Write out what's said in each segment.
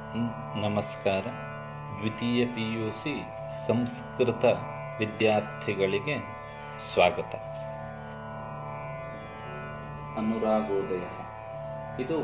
ನ್- ನಮಸ್ಕಾರ ದ್ವಿತೀಯ P U C Sanskrit ವಿದ್ಯಾರ್ಥಿಗಳಿಗೆ ಸ್ವಾಗತ ಅನುರಾಗೋದಯ ಇದು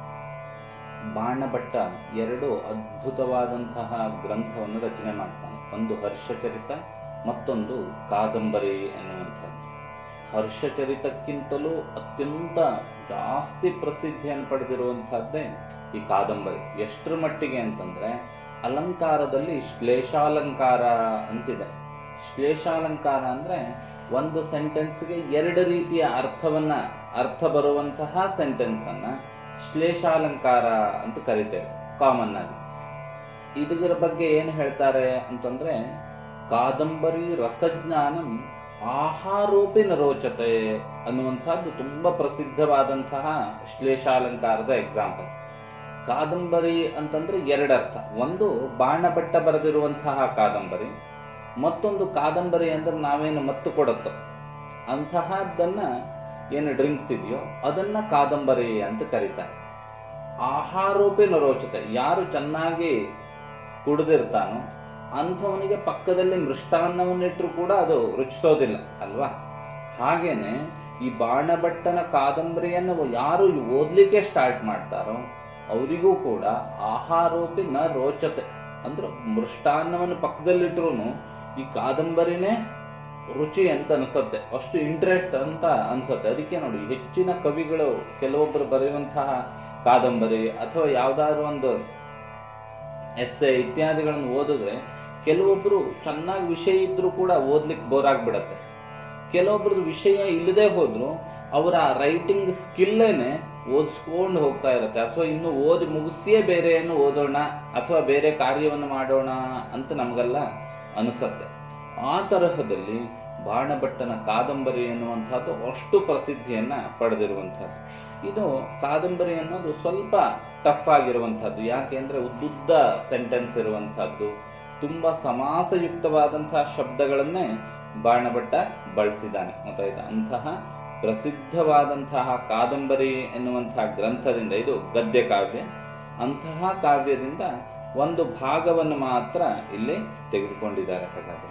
ಬಾಣಭಟ್ಟ ಎರಡು ಅದ್ಭುತವಾದಂತಹ ಗ್ರಂಥವನ್ನು ರಚನೆ ಮಾಡ್ತಾನೆ ಒಂದು ಹರ್ಷಚರಿತ ಮತ್ತೊಂದು ಕಾದಂಬರಿ ಎನ್ನುವಂಥದ್ದು ಹರ್ಷಚರಿತಕ್ಕಿಂತಲೂ ಅತ್ಯಂತ ಜಾಸ್ತಿ ಪ್ರಸಿದ್ಧಿಯನ್ನು ಪಡೆದಿರುವಂತಹದ್ದೇ ಈ ಕಾದಂಬರಿ ಎಷ್ಟರ ಮಟ್ಟಿಗೆ ಅಂತಂದ್ರೆ ಅಲಂಕಾರದಲ್ಲಿ ಶ್ಲೇಷಾಲಂಕಾರ ಅಂತಿದೆ ಶ್ಲೇಷಾಲಂಕಾರ ಅಂದ್ರೆ ಒಂದು ಸೆಂಟೆನ್ಸ್ಗೆ ಎರಡು ರೀತಿಯ ಅರ್ಥವನ್ನ ಅರ್ಥ ಬರುವಂತಹ ಸೆಂಟೆನ್ಸ್ ಅನ್ನ ಶ್ಲೇಷಾಲಂಕಾರ ಅಂತ ಕರಿತೇವೆ ಕಾಮನ್ ಆಗಿ ಇದರ ಬಗ್ಗೆ ಏನು ಹೇಳ್ತಾರೆ ಅಂತಂದ್ರೆ ಕಾದಂಬರಿ ರಸಜ್ಞಾನಂ ಆಹಾರೋಪಿ ನರೋಚತೆ ಅನ್ನುವಂಥದ್ದು ತುಂಬಾ ಪ್ರಸಿದ್ಧವಾದಂತಹ ಶ್ಲೇಷಾಲಂಕಾರದ ಎಕ್ಸಾಂಪಲ್ ಕಾದಂಬರಿ ಅಂತಂದ್ರೆ ಎರಡರ್ಥ ಒಂದು ಬಾಣಭಟ್ಟ ಬರೆದಿರುವಂತಹ ಕಾದಂಬರಿ ಮತ್ತೊಂದು ಕಾದಂಬರಿ ಅಂದ್ರೆ ನಾವೇನು ಮತ್ತು ಕೊಡುತ್ತೋ ಅಂತಹದ್ದನ್ನ ಏನು ಡ್ರಿಂಕ್ಸ್ ಇದೆಯೋ ಅದನ್ನ ಕಾದಂಬರಿ ಅಂತ ಕರೀತಾರೆ ಆಹಾರೋಪಿ ನರೋಚತೆ ಯಾರು ಚೆನ್ನಾಗಿ ಕುಡಿದಿರ್ತಾನೋ ಅಂಥವನಿಗೆ ಪಕ್ಕದಲ್ಲಿ ಮೃಷ್ಟಾನ್ನವನ್ನಿಟ್ಟರು ಕೂಡ ಅದು ರುಚಿಸೋದಿಲ್ಲ ಅಲ್ವಾ ಹಾಗೇನೆ ಈ ಬಾಣಭಟ್ಟನ ಕಾದಂಬರಿಯನ್ನು ಯಾರು ಓದ್ಲಿಕ್ಕೆ ಸ್ಟಾರ್ಟ್ ಮಾಡ್ತಾರೋ ಅವರಿಗೂ ಕೂಡ ಆಹಾರೋಪಿ ನ ರೋಚತೆ ಅಂದ್ರೆ ಮೃಷ್ಟಾನ್ನವನ್ನು ಪಕ್ಕದಲ್ಲಿಟ್ರು ಈ ಕಾದಂಬರಿನೇ ರುಚಿ ಅಂತ ಅನ್ಸುತ್ತೆ ಅಷ್ಟು ಇಂಟ್ರೆಸ್ಟ್ ಅಂತ ಅನ್ಸುತ್ತೆ ಅದಕ್ಕೆ ನೋಡಿ ಹೆಚ್ಚಿನ ಕವಿಗಳು ಕೆಲವೊಬ್ಬರು ಬರೆಯುವಂತಹ ಕಾದಂಬರಿ ಅಥವಾ ಯಾವ್ದಾದ್ರು ಒಂದು ಎಸ್ಸೆ ಇತ್ಯಾದಿಗಳನ್ನು ಓದಿದ್ರೆ ಕೆಲವೊಬ್ರು ಚೆನ್ನಾಗಿ ವಿಷಯ ಇದ್ರೂ ಕೂಡ ಓದ್ಲಿಕ್ಕೆ ಬೋರ್ ಆಗ್ಬಿಡತ್ತೆ ಕೆಲವೊಬ್ರದ್ದು ವಿಷಯ ಇಲ್ಲದೆ ಹೋದ್ರು ಅವರ ರೈಟಿಂಗ್ ಸ್ಕಿಲ್ಲೇನೆ ಓದಿಸ್ಕೊಂಡು ಹೋಗ್ತಾ ಇರುತ್ತೆ ಅಥವಾ ಇನ್ನು ಓದಿ ಮುಗಿಸಿಯೇ ಬೇರೆಯನ್ನು ಓದೋಣ ಅಥವಾ ಬೇರೆ ಕಾರ್ಯವನ್ನು ಮಾಡೋಣ ಅಂತ ನಮಗೆಲ್ಲ ಅನಿಸುತ್ತೆ ಆ ತರಹದಲ್ಲಿ ಬಾಣಭಟ್ಟನ ಕಾದಂಬರಿ ಎನ್ನುವಂಥದ್ದು ಅಷ್ಟು ಪ್ರಸಿದ್ಧಿಯನ್ನ ಪಡೆದಿರುವಂಥದ್ದು ಇದು ಕಾದಂಬರಿ ಅನ್ನೋದು ಸ್ವಲ್ಪ ಟಫ್ ಆಗಿರುವಂಥದ್ದು ಯಾಕೆಂದ್ರೆ ಉದ್ದುದ್ದ ಸೆಂಟೆನ್ಸ್ ಇರುವಂಥದ್ದು ತುಂಬಾ ಸಮಾಸಯುಕ್ತವಾದಂತಹ ಶಬ್ದಗಳನ್ನೇ ಬಾಣಭಟ್ಟ ಬಳಸಿದ್ದಾನೆ ಗೊತ್ತಾಯ್ತಾ ಅಂತಹ ಪ್ರಸಿದ್ಧವಾದಂತಹ ಕಾದಂಬರಿ ಎನ್ನುವಂತಹ ಗ್ರಂಥದಿಂದ ಇದು ಗದ್ಯ ಕಾವ್ಯ ಅಂತಹ ಕಾವ್ಯದಿಂದ ಒಂದು ಭಾಗವನ್ನು ಮಾತ್ರ ಇಲ್ಲಿ ತೆಗೆದುಕೊಂಡಿದ್ದಾರೆ ಹಾಗಾದ್ರೆ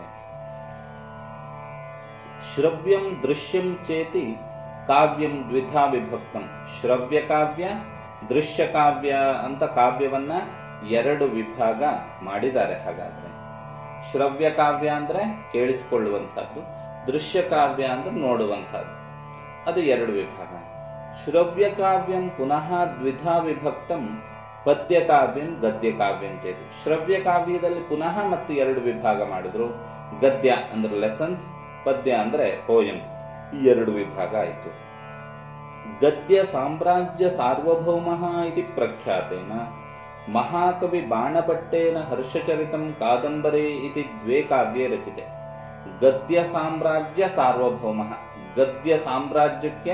ಶ್ರವ್ಯಂ ದೃಶ್ಯಂ ಚೇತಿ ಕಾವ್ಯಂ ದ್ವಿಧಾ ವಿಭಕ್ತಂ ಶ್ರವ್ಯ ಕಾವ್ಯ ದೃಶ್ಯ ಕಾವ್ಯ ಅಂತ ಕಾವ್ಯವನ್ನ ಎರಡು ವಿಭಾಗ ಮಾಡಿದ್ದಾರೆ ಹಾಗಾದ್ರೆ ಶ್ರವ್ಯ ಕಾವ್ಯ ಅಂದ್ರೆ ಕೇಳಿಸಿಕೊಳ್ಳುವಂತಹದ್ದು ದೃಶ್ಯ ಕಾವ್ಯ ಅಂದ್ರೆ ನೋಡುವಂತಹದ್ದು ಅದು ಎರಡು ವಿಭಾಗ ಶ್ರವ್ಯ ಕಾವ್ಯಂ ಪುನಃ ದ್ವಿಧಾ ವಿಭಕ್ತಂ ಪದ್ಯ ಕಾವ್ಯಂ ಗದ್ಯ ಕಾವ್ಯಂ ಚೇತಿ ಶ್ರವ್ಯ ಕಾವ್ಯದಲ್ಲಿ ಪುನಃ ಮತ್ತು ಎರಡು ವಿಭಾಗ ಮಾಡಿದ್ರು ಗದ್ಯ ಅಂದ್ರೆ ಲೆಸನ್ಸ್ ಪದ್ಯ ಅಂದ್ರೆ ಪೋಯಮ್ಸ್ ಈ ಎರಡು ವಿಭಾಗ ಆಯಿತು ಗದ್ಯ ಸಾಮ್ರಾಜ್ಯ ಸಾರ್ವಭೌಮ ಇತಿ ಪ್ರಖ್ಯಾತೇನ ಮಹಾಕವಿ ಬಾಣಭಟ್ಟೇನ ಹರ್ಷಚರಿತಂ ಕಾದಂಬರಿ ಇತಿ ದ್ವೇ ಕಾವ್ಯೇ ರಚಿತೆ ಗದ್ಯ ಸಾಮ್ರಾಜ್ಯ ಸಾರ್ವಭೌಮ ಗದ್ಯ ಸಾಮ್ರಾಜ್ಯಕ್ಕೆ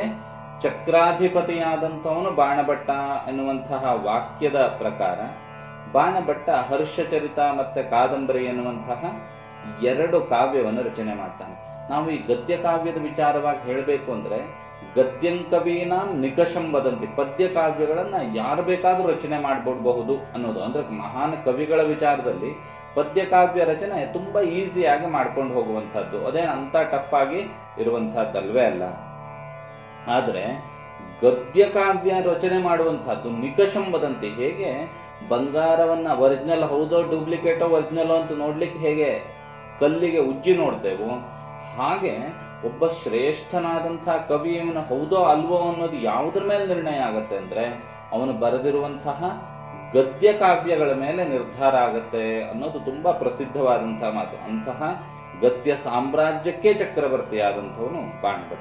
ಚಕ್ರಾಧಿಪತಿಯಾದಂಥವನು ಬಾಣಭಟ್ಟ ಎನ್ನುವಂತಹ ವಾಕ್ಯದ ಪ್ರಕಾರ ಬಾಣಭಟ್ಟ ಹರ್ಷಚರಿತ ಮತ್ತೆ ಕಾದಂಬರಿ ಎನ್ನುವಂತಹ ಎರಡು ಕಾವ್ಯವನ್ನು ರಚನೆ ಮಾಡ್ತಾನೆ ನಾವು ಈ ಗದ್ಯ ಕಾವ್ಯದ ವಿಚಾರವಾಗಿ ಹೇಳಬೇಕು ಅಂದ್ರೆ ಗದ್ಯಂಕವೀನಾಂ ನಿಕಷಂ ವದಂತಿ ಪದ್ಯ ಕಾವ್ಯಗಳನ್ನ ಯಾರು ಬೇಕಾದ್ರೂ ರಚನೆ ಮಾಡ್ಬಿಡ್ಬಹುದು ಅನ್ನೋದು ಅಂದ್ರೆ ಮಹಾನ್ ಕವಿಗಳ ವಿಚಾರದಲ್ಲಿ ಪದ್ಯ ಕಾವ್ಯ ರಚನೆ ತುಂಬಾ ಈಸಿಯಾಗಿ ಮಾಡ್ಕೊಂಡು ಹೋಗುವಂತಹದ್ದು ಅದೇನು ಅಂತ ಟಫ್ ಆಗಿ ಇರುವಂತಹದ್ದಲ್ವೇ ಅಲ್ಲ ಆದ್ರೆ ಗದ್ಯ ಕಾವ್ಯ ರಚನೆ ಮಾಡುವಂತಹದ್ದು ನಿಕಷಂ ವದಂತಿ ಹೇಗೆ ಬಂಗಾರವನ್ನ ಒರಿಜಿನಲ್ ಹೌದೋ ಡೂಪ್ಲಿಕೇಟೋ ಒರಿಜಿನಲ್ ಅಂತ ನೋಡ್ಲಿಕ್ಕೆ ಹೇಗೆ ಕಲ್ಲಿಗೆ ಉಜ್ಜಿ ನೋಡ್ತೇವೋ ಹಾಗೆ ಒಬ್ಬ ಶ್ರೇಷ್ಠನಾದಂತಹ ಕವಿ ಇವನು ಹೌದೋ ಅಲ್ವೋ ಅನ್ನೋದು ಯಾವುದ್ರ ಮೇಲೆ ನಿರ್ಣಯ ಆಗತ್ತೆ ಅಂದ್ರೆ ಅವನು ಬರೆದಿರುವಂತಹ ಗದ್ಯ ಕಾವ್ಯಗಳ ಮೇಲೆ ನಿರ್ಧಾರ ಆಗತ್ತೆ ಅನ್ನೋದು ತುಂಬಾ ಪ್ರಸಿದ್ಧವಾದಂತಹ ಮಾತು ಅಂತಹ ಗದ್ಯ ಸಾಮ್ರಾಜ್ಯಕ್ಕೆ ಚಕ್ರವರ್ತಿಯಾದಂಥವನು ಬಾಣಭಟ್ಟ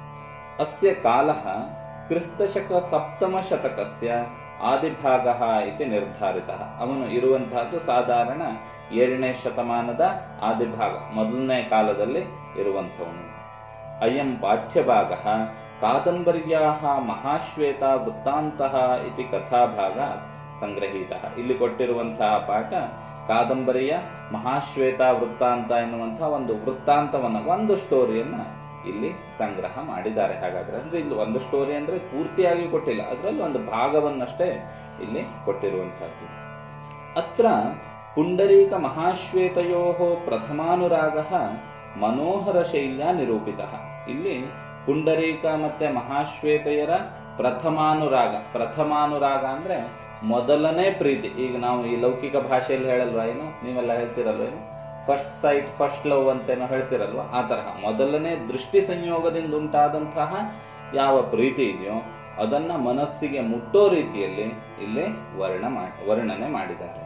ಅಸ್ಯ ಕಾಲ ಕ್ರಿಸ್ತಶಕ ಸಪ್ತಮ ಶತಕಸ್ಯ ಆದಿಭಾಗ ಇತಿ ನಿರ್ಧಾರಿತ ಅವನು ಇರುವಂತಹದ್ದು ಸಾಧಾರಣ ಏಳನೇ ಶತಮಾನದ ಆದಿಭಾಗ ಮೊದಲನೇ ಕಾಲದಲ್ಲಿ ಇರುವಂಥವನು ಅಯಂ ಪಾಠ್ಯಭಾಗ ಕಾದಂಬರ್ಯಾ ಮಹಾಶ್ವೇತ ವೃತ್ತಾಂತ ಇತಿ ಕಥಾಭಾಗ ಸಂಗ್ರಹೀತ ಇಲ್ಲಿ ಕೊಟ್ಟಿರುವಂತಹ ಪಾಠ ಕಾದಂಬರಿಯ ಮಹಾಶ್ವೇತ ವೃತ್ತಾಂತ ಎನ್ನುವಂತಹ ಒಂದು ವೃತ್ತಾಂತವನ್ನ ಒಂದು ಸ್ಟೋರಿಯನ್ನ ಇಲ್ಲಿ ಸಂಗ್ರಹ ಮಾಡಿದ್ದಾರೆ ಹಾಗಾದ್ರೆ ಅಂದ್ರೆ ಇಲ್ಲಿ ಒಂದು ಸ್ಟೋರಿ ಅಂದ್ರೆ ಪೂರ್ತಿಯಾಗಿ ಕೊಟ್ಟಿಲ್ಲ ಅದರಲ್ಲಿ ಒಂದು ಭಾಗವನ್ನಷ್ಟೇ ಇಲ್ಲಿ ಕೊಟ್ಟಿರುವಂತಹದ್ದು ಅತ್ರ ಪುಂಡರೀಕ ಮಹಾಶ್ವೇತಯೋ ಪ್ರಥಮಾನುರಾಗ ಮನೋಹರ ಶೈಲ್ಯ ನಿರೂಪಿತ ಇಲ್ಲಿ ಪುಂಡರೀಕ ಮತ್ತೆ ಮಹಾಶ್ವೇತೆಯರ ಪ್ರಥಮಾನುರಾಗ ಪ್ರಥಮಾನುರಾಗ ಅಂದ್ರೆ ಮೊದಲನೇ ಪ್ರೀತಿ ಈಗ ನಾವು ಈ ಲೌಕಿಕ ಭಾಷೆಯಲ್ಲಿ ಹೇಳಲ್ವಾ ಏನು ನೀವೆಲ್ಲ ಹೇಳ್ತಿರಲ್ವ ಏನು ಫಸ್ಟ್ ಸೈಟ್ ಫಸ್ಟ್ ಲವ್ ಅಂತೇನೋ ಹೇಳ್ತಿರಲ್ವ ಆ ತರಹ ಮೊದಲನೇ ದೃಷ್ಟಿ ಸಂಯೋಗದಿಂದ ಉಂಟಾದಂತಹ ಯಾವ ಪ್ರೀತಿ ಇದೆಯೋ ಅದನ್ನ ಮನಸ್ಸಿಗೆ ಮುಟ್ಟೋ ರೀತಿಯಲ್ಲಿ ಇಲ್ಲಿ ವರ್ಣ ಮಾಡಿ ವರ್ಣನೆ ಮಾಡಿದ್ದಾರೆ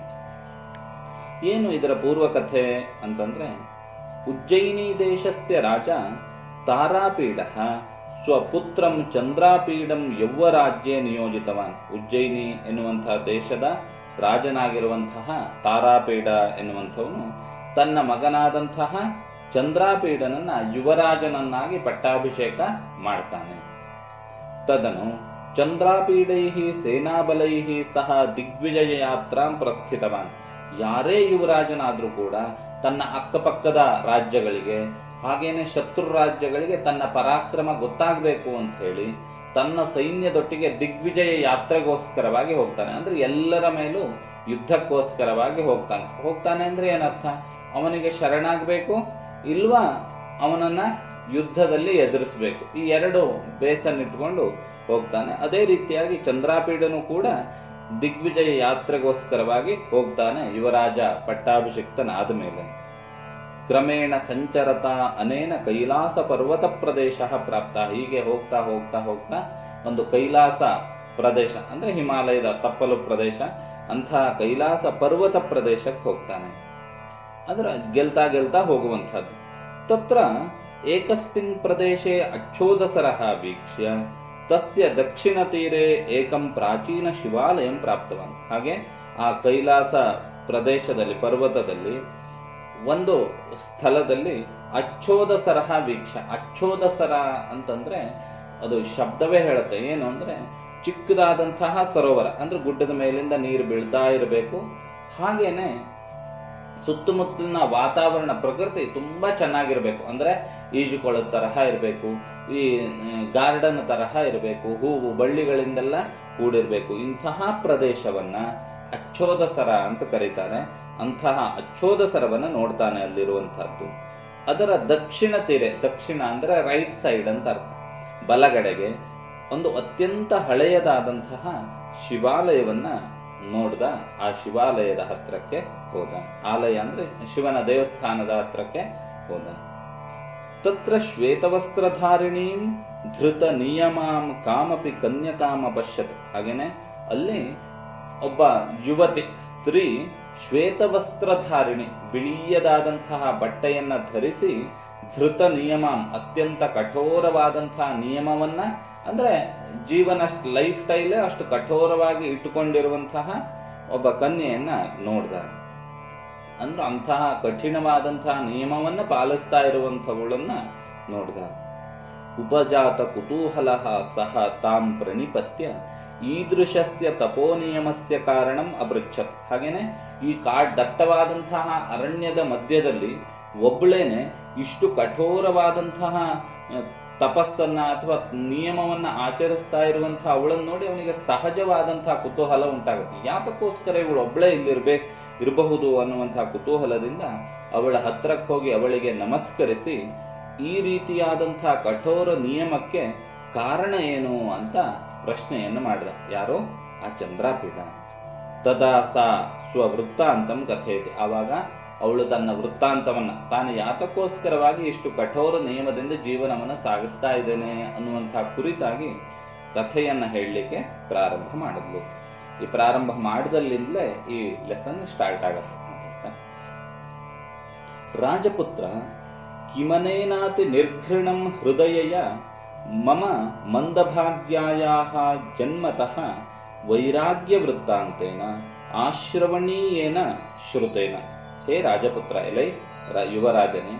ಏನು ಇದರ ಪೂರ್ವಕಥೆ ಅಂತಂದ್ರೆ ಉಜ್ಜಯಿನಿ ದೇಶಸ್ಯ ರಾಜ ತಾರಾಪೀಡ ಸ್ವಪುತ್ರಂ ಚಂದ್ರಾಪೀಡಂ ಯೌವರಾಜ್ಯೆ ನಿಯೋಜಿತವಾನ್ ಉಜ್ಜಯಿನಿ ಎನ್ನುವಂತಹ ದೇಶದ ರಾಜನಾಗಿರುವಂತಹ ತಾರಾಪೀಡ ಎನ್ನುವಂಥವನು ತನ್ನ ಮಗನಾದಂತಹ ಚಂದ್ರಾಪೀಡನನ್ನ ಯುವರಾಜನನ್ನಾಗಿ ಪಟ್ಟಾಭಿಷೇಕ ಮಾಡ್ತಾನೆ ತದನು ಚಂದ್ರಾಪೀಡೈ ಸೇನಾಬಲೈ ಸಹ ದಿಗ್ವಿಜಯ ಯಾತ್ರಾಂ ಪ್ರಸ್ಥಿತವಾನ್ ಯಾರೇ ಯುವರಾಜನಾದ್ರೂ ಕೂಡ ತನ್ನ ಅಕ್ಕಪಕ್ಕದ ರಾಜ್ಯಗಳಿಗೆ ಹಾಗೇನೆ ಶತ್ರು ರಾಜ್ಯಗಳಿಗೆ ತನ್ನ ಪರಾಕ್ರಮ ಗೊತ್ತಾಗಬೇಕು ಅಂತ ಹೇಳಿ ತನ್ನ ಸೈನ್ಯದೊಟ್ಟಿಗೆ ದಿಗ್ವಿಜಯ ಯಾತ್ರೆಗೋಸ್ಕರವಾಗಿ ಹೋಗ್ತಾನೆ ಅಂದ್ರೆ ಎಲ್ಲರ ಮೇಲೂ ಯುದ್ಧಕ್ಕೋಸ್ಕರವಾಗಿ ಹೋಗ್ತಾನೆ ಹೋಗ್ತಾನೆ ಅಂದ್ರೆ ಏನರ್ಥ ಅವನಿಗೆ ಶರಣಾಗಬೇಕು ಇಲ್ವಾ ಅವನನ್ನ ಯುದ್ಧದಲ್ಲಿ ಎದುರಿಸಬೇಕು ಈ ಎರಡು ಬೇಸನ್ನಿಟ್ಕೊಂಡು ಹೋಗ್ತಾನೆ ಅದೇ ರೀತಿಯಾಗಿ ಚಂದ್ರಾಪೀಡನು ಕೂಡ ದಿಗ್ವಿಜಯ ಯಾತ್ರೆಗೋಸ್ಕರವಾಗಿ ಹೋಗ್ತಾನೆ ಯುವರಾಜ ಪಟ್ಟಾಭಿಷಿಕ್ತನಾದ ಮೇಲೆ ಕ್ರಮೇಣ ಸಂಚರತ ಅನೇನ ಕೈಲಾಸ ಪರ್ವತ ಪ್ರದೇಶ ಪ್ರಾಪ್ತ ಹೀಗೆ ಹೋಗ್ತಾ ಹೋಗ್ತಾ ಹೋಗ್ತಾ ಒಂದು ಕೈಲಾಸ ಪ್ರದೇಶ ಅಂದ್ರೆ ಹಿಮಾಲಯದ ತಪ್ಪಲು ಪ್ರದೇಶ ಅಂತಹ ಕೈಲಾಸ ಪರ್ವತ ಪ್ರದೇಶಕ್ಕೆ ಹೋಗ್ತಾನೆ ಅದರ ಗೆಲ್ತಾ ಗೆಲ್ತಾ ಹೋಗುವಂತಹದ್ದು ತತ್ರ ಏಕಸ್ಮಿನ್ ಪ್ರದೇಶೆ ಅಚ್ಚೋದಸರಃ ವೀಕ್ಷ್ಯ ತಸ್ಯ ದಕ್ಷಿಣ ತೀರೆ ಏಕಂ ಪ್ರಾಚೀನ ಶಿವಾಲಯಂ ಪ್ರಾಪ್ತವಾನ್ ಹಾಗೆ ಆ ಕೈಲಾಸ ಪ್ರದೇಶದಲ್ಲಿ ಪರ್ವತದಲ್ಲಿ ಒಂದು ಸ್ಥಳದಲ್ಲಿ ಅಚ್ಚೋದಸರಹ ವೀಕ್ಷ ಅಚ್ಚೋದಸರ ಅಂತಂದ್ರೆ ಅದು ಶಬ್ದವೇ ಹೇಳುತ್ತೆ ಏನು ಅಂದ್ರೆ ಚಿಕ್ಕದಾದಂತಹ ಸರೋವರ ಅಂದ್ರೆ ಗುಡ್ಡದ ಮೇಲಿಂದ ನೀರು ಬೀಳ್ತಾ ಇರಬೇಕು ಹಾಗೇನೆ ಸುತ್ತಮುತ್ತಲಿನ ವಾತಾವರಣ ಪ್ರಕೃತಿ ತುಂಬಾ ಚೆನ್ನಾಗಿರ್ಬೇಕು ಅಂದ್ರೆ ಈಜುಕೊಳದ ತರಹ ಇರಬೇಕು ಈ ಗಾರ್ಡನ್ ತರಹ ಇರಬೇಕು ಹೂವು ಬಳ್ಳಿಗಳಿಂದೆಲ್ಲ ಕೂಡಿರ್ಬೇಕು ಇಂತಹ ಪ್ರದೇಶವನ್ನ ಅಚ್ಚೋದಸರ ಅಂತ ಕರೀತಾರೆ ಅಂತಹ ಅಚ್ಚೋದಸರವನ್ನ ನೋಡ್ತಾನೆ ಅಲ್ಲಿರುವಂತಹದ್ದು ಅದರ ದಕ್ಷಿಣ ತೀರೆ ದಕ್ಷಿಣ ಅಂದ್ರೆ ರೈಟ್ ಸೈಡ್ ಅಂತ ಅರ್ಥ ಬಲಗಡೆಗೆ ಒಂದು ಅತ್ಯಂತ ಹಳೆಯದಾದಂತಹ ಶಿವಾಲಯವನ್ನ ನೋಡ್ದ ಆ ಶಿವಾಲಯದ ಹತ್ರಕ್ಕೆ ಹೋದ ಆಲಯ ಅಂದ್ರೆ ಶಿವನ ದೇವಸ್ಥಾನದ ಹತ್ರಕ್ಕೆ ಹೋದ ತತ್ರ ಶ್ವೇತವಸ್ತ್ರಧಾರಿಣೀಂ ಧೃತ ನಿಯಮಾಂ ಕಾಮಪಿ ಕನ್ಯಕಾಮ ಪಶ್ಯತ್ ಹಾಗೇನೆ ಅಲ್ಲಿ ಒಬ್ಬ ಯುವತಿ ಸ್ತ್ರೀ ಶ್ವೇತವಸ್ತ್ರಧಾರಿಣಿ ಬಿಳಿಯದಾದಂತಹ ಬಟ್ಟೆಯನ್ನ ಧರಿಸಿ ಧೃತ ನಿಯಮಾಂ ಅತ್ಯಂತ ಕಠೋರವಾದಂತಹ ನಿಯಮವನ್ನ ಅಂದ್ರೆ ಜೀವನ ಲೈಫ್ ಸ್ಟೈಲೇ ಅಷ್ಟು ಕಠೋರವಾಗಿ ಇಟ್ಟುಕೊಂಡಿರುವಂತಹ ಒಬ್ಬ ಕನ್ಯೆಯನ್ನ ನೋಡ್ದ ಅಂದ್ರೆ ಅಂತಹ ಕಠಿಣವಾದಂತಹ ನಿಯಮವನ್ನ ಪಾಲಿಸ್ತಾ ಇರುವಂತವಳನ್ನ ನೋಡ್ದ ಉಪಜಾತ ಕುತೂಹಲ ಸಹ ತಾಂ ಪ್ರಣಿಪತ್ಯ ಈದೃಶಸ್ಯ ತಪೋನಿಯಮಸ್ಯ ಕಾರಣಂ ಅಪೃಚ್ಛತ್ ಹಾಗೇನೆ ಈ ಕಾಡ್ ದಟ್ಟವಾದಂತಹ ಅರಣ್ಯದ ಮಧ್ಯದಲ್ಲಿ ಒಬ್ಬಳೇನೆ ಇಷ್ಟು ಕಠೋರವಾದಂತಹ ಅಹ್, ತಪಸ್ಸನ್ನ ಅಥವಾ ನಿಯಮವನ್ನ ಆಚರಿಸ್ತಾ ಇರುವಂತಹ ಅವಳನ್ನು ನೋಡಿ ಅವನಿಗೆ ಸಹಜವಾದಂತಹ ಕುತೂಹಲ ಉಂಟಾಗುತ್ತೆ ಯಾತಕ್ಕೋಸ್ಕರ ಇವಳು ಒಬ್ಬಳೇ ಇಲ್ಲಿರ್ಬೇಕು ಇರಬಹುದು ಅನ್ನುವಂತಹ ಕುತೂಹಲದಿಂದ ಅವಳ ಹತ್ರಕ್ಕೆ ಹೋಗಿ ಅವಳಿಗೆ ನಮಸ್ಕರಿಸಿ ಈ ರೀತಿಯಾದಂತಹ ಕಠೋರ ನಿಯಮಕ್ಕೆ ಕಾರಣ ಏನು ಅಂತ ಪ್ರಶ್ನೆಯನ್ನು ಮಾಡಿದ ಯಾರು ಆ ಚಂದ್ರಾಪೀಠ ತದಾ ಸಾ ಸ್ವವೃತ್ತಾಂತಂ ಕಥೆಯಿದೆ ಆವಾಗ ಅವಳು ತನ್ನ ವೃತ್ತಾಂತವನ್ನ ತಾನು ಯಾತಕ್ಕೋಸ್ಕರವಾಗಿ ಇಷ್ಟು ಕಠೋರ ನಿಯಮದಿಂದ ಜೀವನವನ್ನ ಸಾಗಿಸ್ತಾ ಇದ್ದೇನೆ ಅನ್ನುವಂತಹ ಕುರಿತಾಗಿ ಕಥೆಯನ್ನ ಹೇಳಲಿಕ್ಕೆ ಪ್ರಾರಂಭ ಮಾಡಿದ್ಲು ಈ ಪ್ರಾರಂಭ ಮಾಡಿದಲ್ಲಿಂದಲೇ ಈ ಲೆಸನ್ ಸ್ಟಾರ್ಟ್ ಆಗತ್ತೆ ರಾಜಪುತ್ರ ಕಿಮನೇನಾತಿ ನಿರ್ಘೃಣಂ ಹೃದಯಯ ಮಮ ಮಂದಭಾಗ್ಯಾಯಾಹ ಜನ್ಮತಃ ವೈರಾಗ್ಯ ವೃತ್ತಾಂತೇನ ಆಶ್ರವಣೀಯೇನ ಶ್ರುತೇನ ಹೇ ರಾಜಪುತ್ರ ಎಲೈ ರ- ಯುವರಾಜನೇ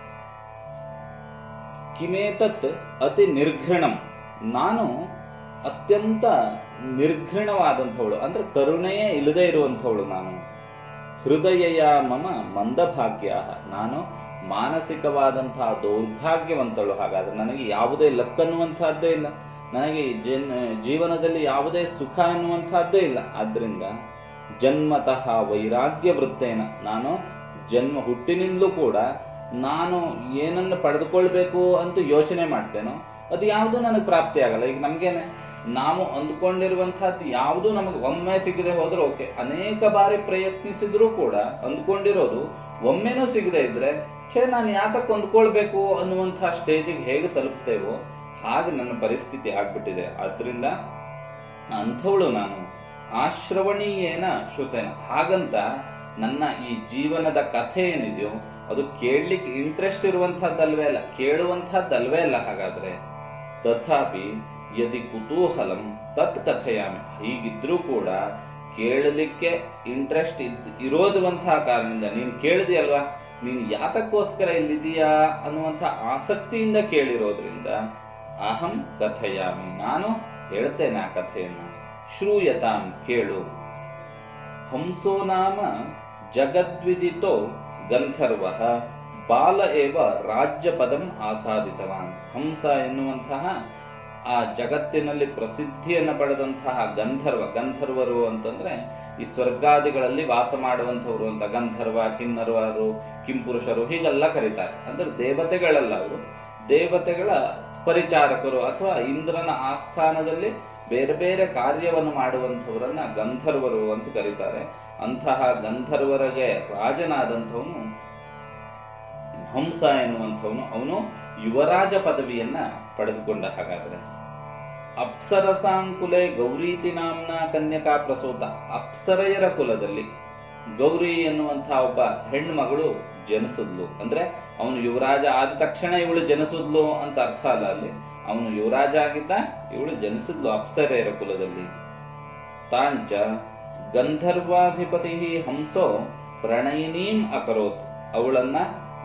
ಕಿಮೇತತ್ ಅತಿ ನಿರ್ಘೃಣಂ ನಾನು ಅತ್ಯಂತ ನಿರ್ಘೃಣವಾದಂಥವಳು ಅಂದ್ರೆ ಕರುಣೆಯೇ ಇಲ್ಲದೆ ಇರುವಂಥವಳು ನಾನು ಹೃದಯ ಮಮ ಮಂದಭಾಗ್ಯ ನಾನು ಮಾನಸಿಕವಾದಂತಹ ದೌರ್ಭಾಗ್ಯವಂತಳು ಹಾಗಾದ್ರೆ ನನಗೆ ಯಾವುದೇ ಲಕ್ ಅನ್ನುವಂತಹದ್ದೇ ಇಲ್ಲ ನನಗೆ ಜನ್- ಜೀವನದಲ್ಲಿ ಯಾವುದೇ ಸುಖ ಅನ್ನುವಂತಹದ್ದೇ ಇಲ್ಲ ಆದ್ರಿಂದ ಜನ್ಮತಃ ವೈರಾಗ್ಯ ವೃತ್ತೇನ ನಾನು ಜನ್ಮ ಹುಟ್ಟಿನಿಂದಲೂ ಕೂಡ ನಾನು ಏನನ್ನು ಪಡೆದುಕೊಳ್ಬೇಕು ಅಂತ ಯೋಚನೆ ಮಾಡ್ತೇನೋ ಅದು ಯಾವುದು ನನಗೆ ಪ್ರಾಪ್ತಿ ಆಗಲ್ಲ ಈಗ ನಮ್ಗೇನೆ ನಾವು ಅಂದ್ಕೊಂಡಿರುವಂತಹದ್ದು ಯಾವುದು ನಮಗೆ ಒಮ್ಮೆ ಸಿಗದೆ ಹೋದ್ರೆ ಓಕೆ ಅನೇಕ ಬಾರಿ ಪ್ರಯತ್ನಿಸಿದ್ರೂ ಕೂಡ ಅಂದ್ಕೊಂಡಿರೋದು ಒಮ್ಮೆನೂ ಸಿಗದೆ ಇದ್ರೆ ಛೇ ನಾನು ಯಾತಕ್ಕೆ ಅಂದ್ಕೊಳ್ಬೇಕು ಅನ್ನುವಂತಹ ಸ್ಟೇಜಿಗೆ ಹೇಗೆ ತಲುಪ್ತೇವೋ ಹಾಗೆ ನನ್ನ ಪರಿಸ್ಥಿತಿ ಆಗ್ಬಿಟ್ಟಿದೆ ಆದ್ರಿಂದ ಅಂಥವಳು ನಾನು ಆಶ್ರವಣೀಯೇನ ಶ್ರುತೇನ ಹಾಗಂತ ನನ್ನ ಈ ಜೀವನದ ಕಥೆ ಏನಿದೆಯೋ ಅದು ಕೇಳಲಿಕ್ಕೆ ಇಂಟ್ರೆಸ್ಟ್ ಇರುವಂತಹದ್ದಲ್ವೇ ಅಲ್ಲ ಕೇಳುವಂತಹದ್ದಲ್ವೇ ಅಲ್ಲ ಹಾಗಾದ್ರೆ ತಥಾಪಿ ಯದಿ ಕುತೂಹಲಂ ತತ್ ಕಥೆಯಾಮಿ ಹೀಗಿದ್ರೂ ಕೂಡ ಕೇಳಲಿಕ್ಕೆ ಇಂಟ್ರೆಸ್ಟ್ ಇರೋದುವಂತಹ ಕಾರಣದಿಂದ ನೀನು ಕೇಳಿದೆಯಲ್ವಾ ನೀನು ಯಾತಕ್ಕೋಸ್ಕರ ಇಲ್ಲಿದೀಯಾ ಅನ್ನುವಂಥ ಆಸಕ್ತಿಯಿಂದ ಕೇಳಿರೋದ್ರಿಂದ ಅಹಂ ಕಥೆಯಾಮಿ ನಾನು ಹೇಳ್ತೇನೆ ಆ ಕಥೆಯನ್ನ ಶ್ರೂಯತಾಂ ಕೇಳು ಹಂಸೋ ನಾಮ ಜಗದ್ವಿದಿತೋ ಗಂಧರ್ವ ಬಾಲ ಏವ ರಾಜ್ಯ ಪದಂ ಆಸಾದಿತವಾನ್ ಹಂಸ ಎನ್ನುವಂತಹ ಆ ಜಗತ್ತಿನಲ್ಲಿ ಪ್ರಸಿದ್ಧಿಯನ್ನು ಪಡೆದಂತಹ ಗಂಧರ್ವ ಗಂಧರ್ವರು ಅಂತಂದ್ರೆ ಈ ಸ್ವರ್ಗಾದಿಗಳಲ್ಲಿ ವಾಸ ಮಾಡುವಂಥವ್ರು ಅಂತ ಗಂಧರ್ವ ಕಿನ್ನರ್ವರು ಕಿಂಪುರುಷರು ಹೀಗೆಲ್ಲ ಕರೀತಾರೆ ಅಂದ್ರೆ ದೇವತೆಗಳಲ್ಲ ಅವರು ದೇವತೆಗಳ ಪರಿಚಾರಕರು ಅಥವಾ ಇಂದ್ರನ ಆಸ್ಥಾನದಲ್ಲಿ ಬೇರೆ ಬೇರೆ ಕಾರ್ಯವನ್ನು ಮಾಡುವಂಥವರನ್ನ ಗಂಧರ್ವರು ಅಂತ ಕರೀತಾರೆ ಅಂತಹ ಗಂಧರ್ವರಿಗೆ ರಾಜನಾದಂಥವನು ಹಂಸ ಎನ್ನುವಂಥವನು ಅವನು ಯುವರಾಜ ಪದವಿಯನ್ನ ಪಡೆದುಕೊಂಡ ಹಾಗಾದ್ರೆ ಅಪ್ಸರಸಾಂಕುಲೆ ಗೌರೀತಿ ನಾಮ್ನ ಕನ್ಯಕಾ ಪ್ರಸೂತ ಅಪ್ಸರೆಯರ ಕುಲದಲ್ಲಿ ಗೌರಿ ಎನ್ನುವಂತಹ ಒಬ್ಬ ಹೆಣ್ಣು ಮಗಳು ಜನಿಸಿದ್ಲು ಅಂದ್ರೆ ಅವನು ಯುವರಾಜ ಆದ ತಕ್ಷಣ ಇವಳು ಜನಿಸಿದ್ಲು ಅಂತ ಅರ್ಥ ಅಲ್ಲ ಅಲ್ಲಿ ಅವನು ಯುವರಾಜ ಆಗಿದ್ದ ಇವಳು ಜನಿಸಿದ್ಲು ಅಪ್ಸರೆಯರ ಕುಲದಲ್ಲಿ ತಾಂಚ ಗಂಧರ್ವಾಧಿಪತಿ ಹಂಸೋ ಪ್ರಣಯಿನೀಂ ಅಕರೋತ್ ಅವಳನ್ನ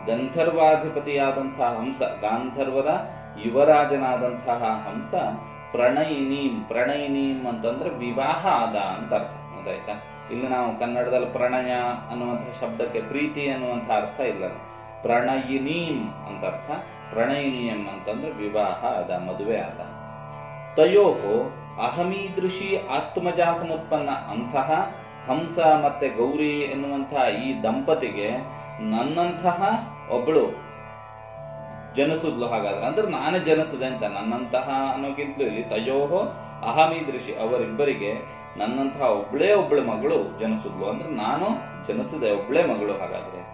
ಗಂಧರ್ವಾಧಿಪತಿಯಾದಂತಹ ಹಂಸ ಗಾಂಧರ್ವರ ಯುವರಾಜನಾದಂತಹ ಹಂಸ ಪ್ರಣಯಿನೀಂ ಪ್ರಣಯಿನೀಂ ಅಂತಂದ್ರೆ ವಿವಾಹ ಆದ ಅಂತ ಅರ್ಥ ಗೊತ್ತಾಯ್ತಾ ಇಲ್ಲಿ ನಾವು ಕನ್ನಡದಲ್ಲಿ ಪ್ರಣಯ ಅನ್ನುವಂತಹ ಶಬ್ದಕ್ಕೆ ಪ್ರೀತಿ ಅನ್ನುವಂಥ ಅರ್ಥ ಇಲ್ಲ ಪ್ರಣಯಿನೀಂ ಅಂತ ಅರ್ಥ ಪ್ರಣಯಿನೀಯಂ ಅಂತಂದ್ರೆ ವಿವಾಹ ಆದ ಮದುವೆ ಆದ ತಯೋಹೋ ಅಹಮೀದೃಶಿ ಆತ್ಮಜ ಸಮುತ್ಪನ್ನ ಅಂತಹ ಹಂಸ ಮತ್ತೆ ಗೌರಿ ಎನ್ನುವಂತಹ ಈ ದಂಪತಿಗೆ ನನ್ನಂತಹ ಒಬ್ಬಳು ಜನಿಸಿದ್ಲು ಹಾಗಾದ್ರೆ ಅಂದ್ರೆ ನಾನೇ ಜನಿಸಿದೆ ಅಂತ ನನ್ನಂತಹ ಅನ್ನೋಕ್ಕಿಂತಲೂ ಇಲ್ಲಿ ತಯೋಹೋ ಅಹಮೀದೃಶಿ ಅವರಿಬ್ಬರಿಗೆ ನನ್ನಂತಹ ಒಬ್ಳೇ ಒಬ್ಬಳು ಮಗಳು ಜನಿಸಿದ್ಲು ಅಂದ್ರೆ ನಾನು ಜನಿಸಿದೆ ಒಬ್ಳೇ ಮಗಳು ಹಾಗಾದ್ರೆ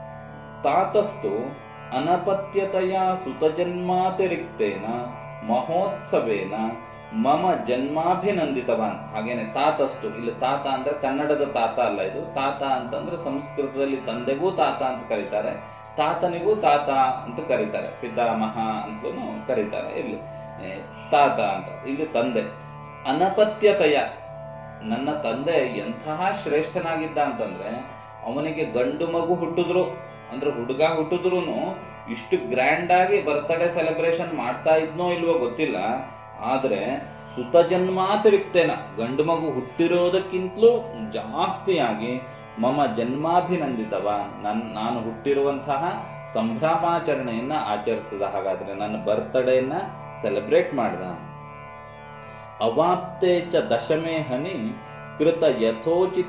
ತಾತಸ್ತು ಅನಪತ್ಯತೆಯ ಸುತಜನ್ಮಾತಿರಿಕ್ತೇನ ಮಹೋತ್ಸವೇನ ಮಮ ಜನ್ಮಾಭಿನಂದಿತವಾನ್ ಹಾಗೇನೆ ತಾತಸ್ತು ಇಲ್ಲಿ ತಾತ ಅಂದ್ರೆ ಕನ್ನಡದ ತಾತ ಅಲ್ಲ ಇದು ತಾತ ಅಂತಂದ್ರೆ ಸಂಸ್ಕೃತದಲ್ಲಿ ತಂದೆಗೂ ತಾತ ಅಂತ ಕರೀತಾರೆ ತಾತನಿಗೂ ತಾತ ಅಂತ ಕರೀತಾರೆ ಪಿತಾಮಹ ಅಂತಲೂ ಕರೀತಾರೆ ಇಲ್ಲಿ ಏ, ತಾತ ಅಂತ ಇಲ್ಲಿ ತಂದೆ ಅನಪತ್ಯತೆಯ ನನ್ನ ತಂದೆ ಎಂತಹ ಶ್ರೇಷ್ಠನಾಗಿದ್ದ ಅಂತಂದ್ರೆ ಅವನಿಗೆ ಗಂಡು ಮಗು ಹುಟ್ಟಿದ್ರು ಅಂದ್ರೆ ಹುಡುಗ ಹುಟ್ಟಿದ್ರು ಇಷ್ಟು ಗ್ರ್ಯಾಂಡ್ ಆಗಿ ಬರ್ತ್ಡೇ ಸೆಲೆಬ್ರೇಷನ್ ಮಾಡ್ತಾ ಇದ್ನೋ ಇಲ್ವೋ ಗೊತ್ತಿಲ್ಲ ಆದ್ರೆ ಸುತ ಜನ್ಮಾತಿರಿಕ್ತೇನ ಗಂಡು ಮಗು ಹುಟ್ಟಿರೋದಕ್ಕಿಂತಲೂ ಜಾಸ್ತಿಯಾಗಿ ಮಮ ಜನ್ಮಾಭಿನಂದಿತವ ನನ್ ನಾನು ಹುಟ್ಟಿರುವಂತಹ ಸಂಭ್ರಮಾಚರಣೆಯನ್ನ ಆಚರಿಸಿದ ಹಾಗಾದ್ರೆ ನನ್ನ ಬರ್ತ್ಡೇನ ಸೆಲೆಬ್ರೇಟ್ ಮಾಡ್ದ ಅವಾಪ್ತೆ ಚ ದಶಮೇ ಹನಿ ಕೃತ ಯಥೋಚಿತ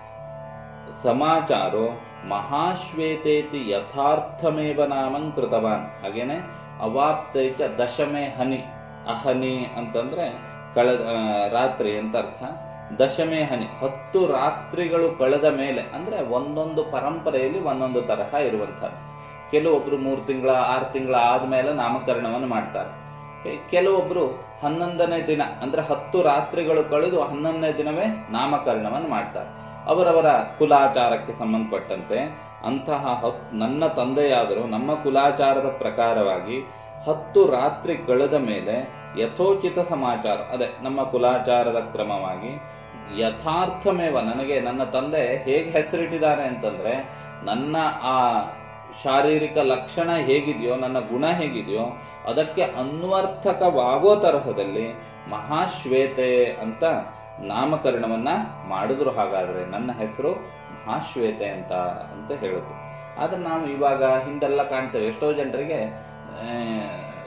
ಸಮಾಚಾರೋ ಮಹಾಶ್ವೇತೇತಿ ಯಥಾರ್ಥಮೇವ ನಾಮಂ ಕೃತವಾನ್ ಹಾಗೇನೆ ಅವಾಪ್ತೆ ಚ ದಶಮೇ ಹನಿ ಅಹನಿ ಅಂತಂದ್ರೆ ಕಳೆದ ಆ, ರಾತ್ರಿ ಅಂತ ಅರ್ಥ ದಶಮೇ ಹನಿ ಹತ್ತು ರಾತ್ರಿಗಳು ಕಳೆದ ಮೇಲೆ ಅಂದ್ರೆ ಒಂದೊಂದು ಪರಂಪರೆಯಲ್ಲಿ ಒಂದೊಂದು ತರಹ ಇರುವಂತಹದ್ದು ಕೆಲವೊಬ್ರು ಮೂರು ತಿಂಗಳ ಆರು ತಿಂಗಳ ಆದ್ಮೇಲೆ ನಾಮಕರಣವನ್ನು ಮಾಡ್ತಾರೆ ಕೆ- ಕೆಲವೊಬ್ರು ಹನ್ನೊಂದನೇ ದಿನ ಅಂದ್ರೆ ಹತ್ತು ರಾತ್ರಿಗಳು ಕಳೆದು ಹನ್ನೊಂದನೇ ದಿನವೇ ನಾಮಕರಣವನ್ನು ಮಾಡ್ತಾರೆ ಅವರವರ ಕುಲಾಚಾರಕ್ಕೆ ಸಂಬಂಧಪಟ್ಟಂತೆ ಅಂತಹ ಹತ್ ನನ್ನ ತಂದೆಯಾದರೂ ನಮ್ಮ ಕುಲಾಚಾರದ ಪ್ರಕಾರವಾಗಿ ಹತ್ತು ರಾತ್ರಿ ಕಳೆದ ಮೇಲೆ ಯಥೋಚಿತ ಸಮಾಚಾರ ಅದೇ ನಮ್ಮ ಕುಲಾಚಾರದ ಕ್ರಮವಾಗಿ ಯಥಾರ್ಥಮೇವ ನನಗೆ ನನ್ನ ತಂದೆ ಹೇಗೆ ಹೆಸರಿಟ್ಟಿದ್ದಾರೆ ಅಂತಂದ್ರೆ ನನ್ನ ಆ ಶಾರೀರಿಕ ಲಕ್ಷಣ ಹೇಗಿದೆಯೋ ನನ್ನ ಗುಣ ಹೇಗಿದೆಯೋ ಅದಕ್ಕೆ ಅನ್ವರ್ಥಕವಾಗೋ ತರಹದಲ್ಲಿ ಮಹಾಶ್ವೇತೆ ಅಂತ ನಾಮಕರಣವನ್ನ ಮಾಡಿದ್ರು ಹಾಗಾದ್ರೆ ನನ್ನ ಹೆಸರು ಮಹಾಶ್ವೇತೆ ಅಂತ ಅಂತ ಹೇಳುದು ಆದ್ರೆ ನಾವು ಇವಾಗ ಹಿಂದೆಲ್ಲ ಕಾಣ್ತೇವೆ ಎಷ್ಟೋ ಜನರಿಗೆ ಆ,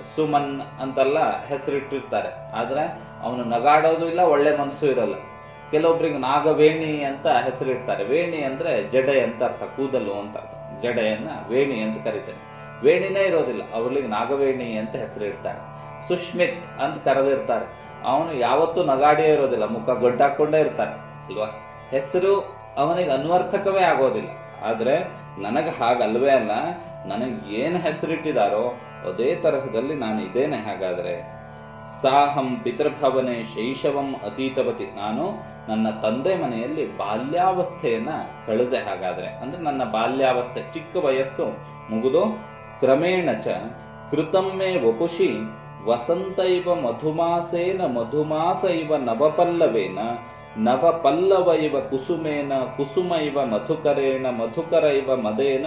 ಸುಮನ್ ಅಂತೆಲ್ಲ ಹೆಸರಿಟ್ಟಿರ್ತಾರೆ ಆದ್ರೆ ಅವನು ನಗಾಡೋದು ಇಲ್ಲ ಒಳ್ಳೆ ಮನಸ್ಸು ಇರಲ್ಲ ಕೆಲವೊಬ್ಬರಿಗೆ ನಾಗವೇಣಿ ಅಂತ ಹೆಸರಿಡ್ತಾರೆ ವೇಣಿ ಅಂದ್ರೆ ಜಡೆ ಅಂತ ಅರ್ಥ ಕೂದಲು ಅಂತ ಅರ್ಥ ಜಡೆಯನ್ನ ವೇಣಿ ಅಂತ ಕರೀತಾರೆ ವೇಣಿನೇ ಇರೋದಿಲ್ಲ ಅವ್ರಿಗೆ ನಾಗವೇಣಿ ಅಂತ ಹೆಸರಿಡ್ತಾರೆ ಸುಷ್ಮಿತ್ ಅಂತ ಕರೆದಿರ್ತಾರೆ ಅವನು ಯಾವತ್ತೂ ನಗಾಡಿಯೇ ಇರೋದಿಲ್ಲ ಮುಖ ಗೊಡ್ಡಾಕೊಂಡೇ ಇರ್ತಾನೆ ಅಲ್ವಾ ಹೆಸರು ಅವನಿಗೆ ಅನ್ವರ್ಥಕವೇ ಆಗೋದಿಲ್ಲ ಆದ್ರೆ ನನಗೆ ಹಾಗಲ್ವೇ ಅಲ್ಲ ನನಗೆ ಏನು ಹೆಸರಿಟ್ಟಿದಾರೋ ಅದೇ ತರಹದಲ್ಲಿ ನಾನು ಇದ್ದೇನೆ ಹಾಗಾದ್ರೆ ಸಾಹಂ ಪಿತೃಭವನೆ ಶೈಶವಂ ಅತೀತವತಿ ನಾನು ನನ್ನ ತಂದೆ ಮನೆಯಲ್ಲಿ ಬಾಲ್ಯಾವಸ್ಥೆಯನ್ನ ಕಳೆದೆ ಹಾಗಾದ್ರೆ ಅಂದ್ರೆ ನನ್ನ ಬಾಲ್ಯಾವಸ್ಥೆ ಚಿಕ್ಕ ವಯಸ್ಸು ಮುಗಿದು ಕ್ರಮೇಣ ಚ ಕೃತಮ್ಮೆ ವಪುಷಿ ವಸಂತ ಇವ ಮಧುಮಾಸೇನ ಮಧುಮಾಸ ಇವ ನವಪಲ್ಲವೇನ ನವಪಲ್ಲವ ಇವ ಕುಸುಮೇನ ಕುಸುಮ ಇವ ಮಧುಕರೇಣ ಮಧುಕರ ಇವ ಮದೇನ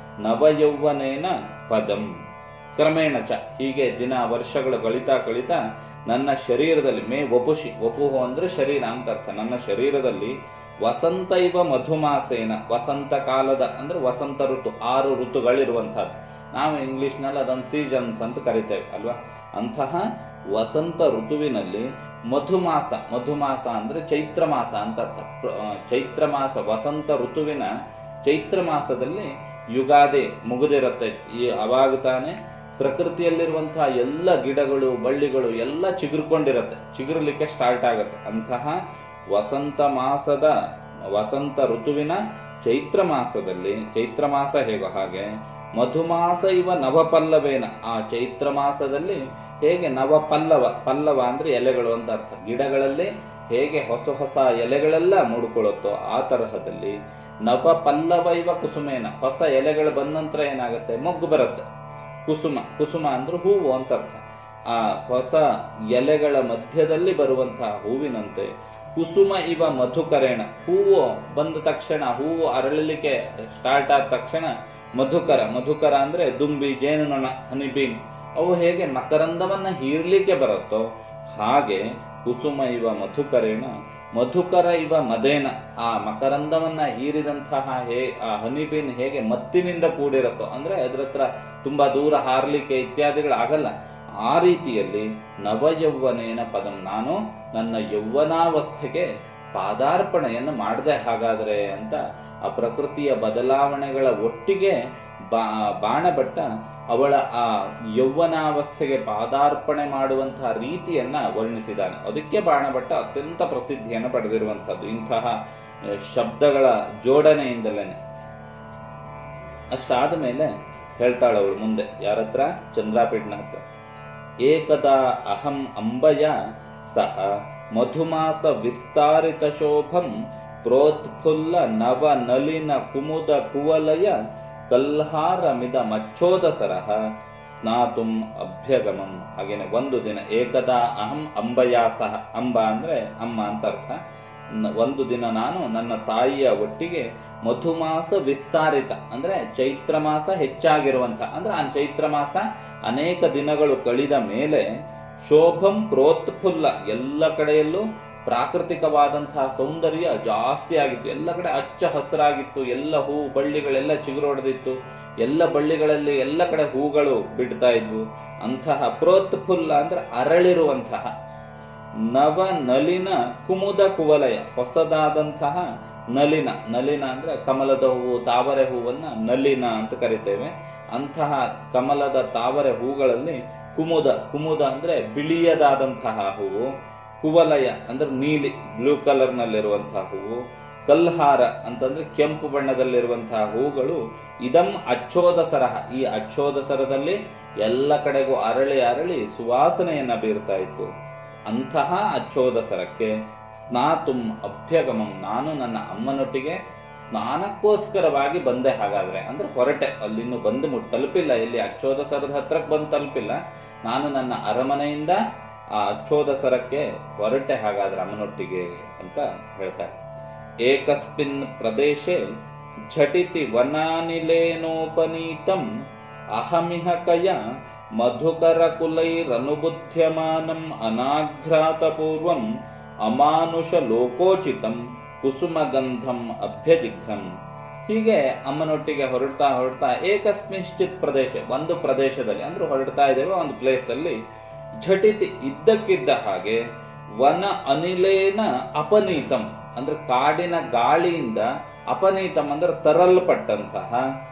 ನವಯೌವನೇನ ಪದಂ ಕ್ರಮೇಣ ಚ ಹೀಗೆ ದಿನ ವರ್ಷಗಳು ಕಳಿತಾ ಕಳಿತಾ ನನ್ನ ಶರೀರದಲ್ಲಿ ಮೇ ವಪುಷಿ ವಪುಹು ಅಂದ್ರೆ ಶರೀರ ಅಂತ ಅರ್ಥ ನನ್ನ ಶರೀರದಲ್ಲಿ ವಸಂತ ಇವ ಮಧುಮಾಸೇನ ವಸಂತ ಕಾಲದ ಅಂದ್ರೆ ವಸಂತ ಋತು ಆರು ಋತುಗಳಿರುವಂತಹದ್ದು ನಾವು ಇಂಗ್ಲಿಷ್ ನಲ್ಲಿ ಅದನ್ನು ಸೀಸನ್ಸ್ ಅಂತ ಕರಿತೇವೆ ಅಲ್ವಾ ಅಂತಹ ವಸಂತ ಋತುವಿನಲ್ಲಿ ಮಧುಮಾಸ ಮಧುಮಾಸ ಅಂದ್ರೆ ಚೈತ್ರ ಮಾಸ ಅಂತ ಅರ್ಥ ಪ್ರ- ಆ, ಚೈತ್ರ ಮಾಸ ವಸಂತ ಋತುವಿನ ಚೈತ್ರ ಮಾಸದಲ್ಲಿ ಯುಗಾದಿ ಮುಗಿದಿರುತ್ತೆ ಈ ಅವಾಗ ತಾನೇ ಪ್ರಕೃತಿಯಲ್ಲಿರುವಂತಹ ಎಲ್ಲ ಗಿಡಗಳು ಬಳ್ಳಿಗಳು ಎಲ್ಲ ಚಿಗುರ್ಕೊಂಡಿರತ್ತೆ ಚಿಗುರ್ಲಿಕ್ಕೆ ಸ್ಟಾರ್ಟ್ ಆಗುತ್ತೆ ಅಂತಹ ವಸಂತ ಮಾಸದ ವಸಂತ ಋತುವಿನ ಚೈತ್ರ ಮಾಸದಲ್ಲಿ ಚೈತ್ರ ಮಾಸ ಹೇಗೋ ಹಾಗೆ ಮಧುಮಾಸ ಇವ ನವಪಲ್ಲವೇನ ಆ ಚೈತ್ರ ಮಾಸದಲ್ಲಿ ಹೇಗೆ ನವಪಲ್ಲವ ಪಲ್ಲವ ಅಂದ್ರೆ ಎಲೆಗಳು ಅಂತ ಅರ್ಥ ಗಿಡಗಳಲ್ಲಿ ಹೇಗೆ ಹೊಸ ಹೊಸ ಎಲೆಗಳೆಲ್ಲ ಮೂಡ್ಕೊಳ್ಳುತ್ತೋ ಆ ತರಹದಲ್ಲಿ ನವ ಪಲ್ಲವ ಇವ ಕುಸುಮೇನ ಹೊಸ ಎಲೆಗಳು ಬಂದ ನಂತರ ಏನಾಗುತ್ತೆ ಮೊಗ್ಗು ಬರುತ್ತೆ ಕುಸುಮ ಕುಸುಮ ಅಂದ್ರೆ ಹೂವು ಅಂತ ಅರ್ಥ ಆ ಹೊಸ ಎಲೆಗಳ ಮಧ್ಯದಲ್ಲಿ ಬರುವಂತಹ ಹೂವಿನಂತೆ ಕುಸುಮ ಇವ ಮಧುಕರೇಣ ಹೂವು ಬಂದ ತಕ್ಷಣ ಹೂವು ಅರಳಲಿಕ್ಕೆ ಸ್ಟಾರ್ಟ್ ಆದ ತಕ್ಷಣ ಮಧುಕರ ಮಧುಕರ ಅಂದ್ರೆ ದುಂಬಿ ಜೇನುನೊಣ ಹನಿಬೀನ್ ಅವು ಹೇಗೆ ಮಕರಂದವನ್ನ ಹೀರ್ಲಿಕ್ಕೆ ಬರುತ್ತೋ ಹಾಗೆ ಕುಸುಮ ಇವ ಮಧುಕರೇಣ ಮಧುಕರ ಇವ ಮದೇನ ಆ ಮಕರಂದವನ್ನ ಹೀರಿದಂತಹ ಹೇ ಆ ಹನಿಬೀನ್ ಹೇಗೆ ಮತ್ತಿನಿಂದ ಕೂಡಿರುತ್ತೋ ಅಂದ್ರೆ ಅದ್ರ ಹತ್ರ ತುಂಬಾ ದೂರ ಹಾರ್ಲಿಕ್ಕೆ ಇತ್ಯಾದಿಗಳು ಆಗಲ್ಲ ಆ ರೀತಿಯಲ್ಲಿ ನವಯೌವನೇನ ಪದಂ ನಾನು ನನ್ನ ಯೌವನಾವಸ್ಥೆಗೆ ಪಾದಾರ್ಪಣೆಯನ್ನು ಮಾಡದೆ ಹಾಗಾದ್ರೆ ಅಂತ ಆ ಪ್ರಕೃತಿಯ ಬದಲಾವಣೆಗಳ ಒಟ್ಟಿಗೆ ಬಾ ಬಾಣಭಟ್ಟ ಅವಳ ಆ ಯೌವನಾವಸ್ಥೆಗೆ ಪಾದಾರ್ಪಣೆ ಮಾಡುವಂತಹ ರೀತಿಯನ್ನ ವರ್ಣಿಸಿದ್ದಾನೆ ಅದಕ್ಕೆ ಬಾಣಭಟ್ಟ ಅತ್ಯಂತ ಪ್ರಸಿದ್ಧಿಯನ್ನು ಪಡೆದಿರುವಂತಹದ್ದು ಇಂತಹ ಆ, ಶಬ್ದಗಳ ಜೋಡಣೆಯಿಂದಲೇನೆ ಅಷ್ಟಾದ ಮೇಲೆ ಹೇಳ್ತಾಳೆ ಅವಳು ಮುಂದೆ ಯಾರತ್ರ ಚಂದ್ರಾಪೀಠನ ಹತ್ರ ಏಕದಾ ಅಹಂ ಅಂಬಯ ಸಹ ಮಧುಮಾಸ ವಿಸ್ತಾರಿತ ಶೋಭಂ ಪ್ರೋತ್ಫುಲ್ಲ ನವ ನಲಿನ ಕುಮುದ ಕುವಲಯ ಕಲ್ಹಾರ ಮಿದ ಮಚ್ಚೋದಸರಹ ಸ್ನಾತುಂ ಅಭ್ಯಗಮಂ ಹಾಗೇನೆ ಒಂದು ದಿನ ಏಕದಾ ಅಹಂ ಅಂಬಯ ಸಹ ಅಂಬ ಅಂದ್ರೆ ಅಮ್ಮ ಅಂತ ಅರ್ಥ ನ- ಒಂದು ದಿನ ನಾನು ನನ್ನ ತಾಯಿಯ ಒಟ್ಟಿಗೆ ಮಧುಮಾಸ ವಿಸ್ತಾರಿತ ಅಂದ್ರೆ ಚೈತ್ರ ಮಾಸ ಹೆಚ್ಚಾಗಿರುವಂತ ಅಂದ್ರೆ ಆ ಚೈತ್ರ ಮಾಸ ಅನೇಕ ದಿನಗಳು ಕಳೆದ ಮೇಲೆ ಶೋಭಂ ಪ್ರೋತ್ಫುಲ್ಲ ಎಲ್ಲ ಕಡೆಯಲ್ಲೂ ಪ್ರಾಕೃತಿಕವಾದಂತಹ ಸೌಂದರ್ಯ ಜಾಸ್ತಿ ಆಗಿತ್ತು ಎಲ್ಲ ಕಡೆ ಹಚ್ಚ ಹಸಿರಾಗಿತ್ತು ಎಲ್ಲ ಹೂ ಬಳ್ಳಿಗಳೆಲ್ಲ ಚಿಗುರೊಡೆದಿತ್ತು ಎಲ್ಲ ಬಳ್ಳಿಗಳಲ್ಲಿ ಎಲ್ಲ ಕಡೆ ಹೂಗಳು ಬಿಡ್ತಾ ಇದ್ವು ಅಂತಹ ಪ್ರೋತ್ಫುಲ್ಲ ಅಂದ್ರೆ ಅರಳಿರುವಂತಹ ನವ ನಲಿನ ಕುಮುದ ಕುವಲಯ ಹೊಸದಾದಂತಹ ನಲಿನ ನಲಿನ ಅಂದ್ರೆ ಕಮಲದ ಹೂವು ತಾವರೆ ಹೂವನ್ನ ನಲಿನ ಅಂತ ಕರಿತೇವೆ ಅಂತಹ ಕಮಲದ ತಾವರೆ ಹೂಗಳಲ್ಲಿ ಕುಮುದ ಕುಮುದ ಅಂದ್ರೆ ಬಿಳಿಯದಾದಂತಹ ಹೂವು ಕುವಲಯ ಅಂದ್ರೆ ನೀಲಿ ಬ್ಲೂ ಕಲರ್ ನಲ್ಲಿರುವಂತಹ ಹೂವು ಕಲ್ಹಾರ ಅಂತಂದ್ರೆ ಕೆಂಪು ಬಣ್ಣದಲ್ಲಿರುವಂತಹ ಹೂಗಳು ಇದಂ ಅಚ್ಚೋದಸರಹ ಈ ಅಚ್ಚೋದಸರದಲ್ಲಿ ಎಲ್ಲ ಕಡೆಗೂ ಅರಳಿ ಅರಳಿ ಸುವಾಸನೆಯನ್ನ ಬೀರ್ತಾ ಇತ್ತು ಅಂತಹ ಅಚ್ಚೋದಸರಕ್ಕೆ ಸ್ನಾತುಂ ಅಭ್ಯಗಮಂ ನಾನು ನನ್ನ ಅಮ್ಮನೊಟ್ಟಿಗೆ ಸ್ನಾನಕ್ಕೋಸ್ಕರವಾಗಿ ಬಂದೆ ಹಾಗಾದ್ರೆ ಅಂದ್ರೆ ಹೊರಟೆ ಅಲ್ಲಿನ್ನು ಬಂದು ಮುಟ್ ತಲುಪಿಲ್ಲ ಇಲ್ಲಿ ಅಚ್ಚೋದಸರದ ಹತ್ರಕ್ಕೆ ಬಂದು ತಲುಪಿಲ್ಲ ನಾನು ನನ್ನ ಅರಮನೆಯಿಂದ ಆ ಅಚ್ಚೋದಸರಕ್ಕೆ ಹೊರಟೆ ಹಾಗಾದ್ರೆ ಅಮ್ಮನೊಟ್ಟಿಗೆ ಅಂತ ಹೇಳ್ತಾರೆ ಏಕಸ್ಮಿನ್ ಪ್ರದೇಶೆ ಝಟಿತಿ ವನಾನಿಲೇನೋಪನೀತಂ ಅಹಮಿಹ ಕಯ ಮಧುಕರ ಕುಲೈರನುಬುದ್ಧ್ಯಮಾನಂ ಅನಾಘ್ರಾತಪೂರ್ವಂ ಅಮಾನುಷ ಲೋಕೋಚಿತಂ ಕುಸುಮಗಂಧಂ ಅಭ್ಯಜಿಘ್ರಂ ಹೀಗೆ ಅಮ್ಮನೊಟ್ಟಿಗೆ ಹೊರಡ್ತಾ ಹೊರಡ್ತಾ ಏಕಸ್ಮಿಶ್ಚಿತ್ ಪ್ರದೇಶ ಒಂದು ಪ್ರದೇಶದಲ್ಲಿ ಅಂದ್ರೆ ಹೊರಡ್ತಾ ಇದ್ದೇವೆ ಒಂದು ಪ್ಲೇಸ್ ಅಲ್ಲಿ ಝಟಿತಿ ಇದ್ದಕ್ಕಿದ್ದ ಹಾಗೆ ವನ ಅನಿಲೇನ ಅಪನೀತಂ ಅಂದ್ರೆ ಕಾಡಿನ ಗಾಳಿಯಿಂದ ಅಪನೀತಂ ಅಂದ್ರೆ ತರಲ್ಪಟ್ಟಂತಹ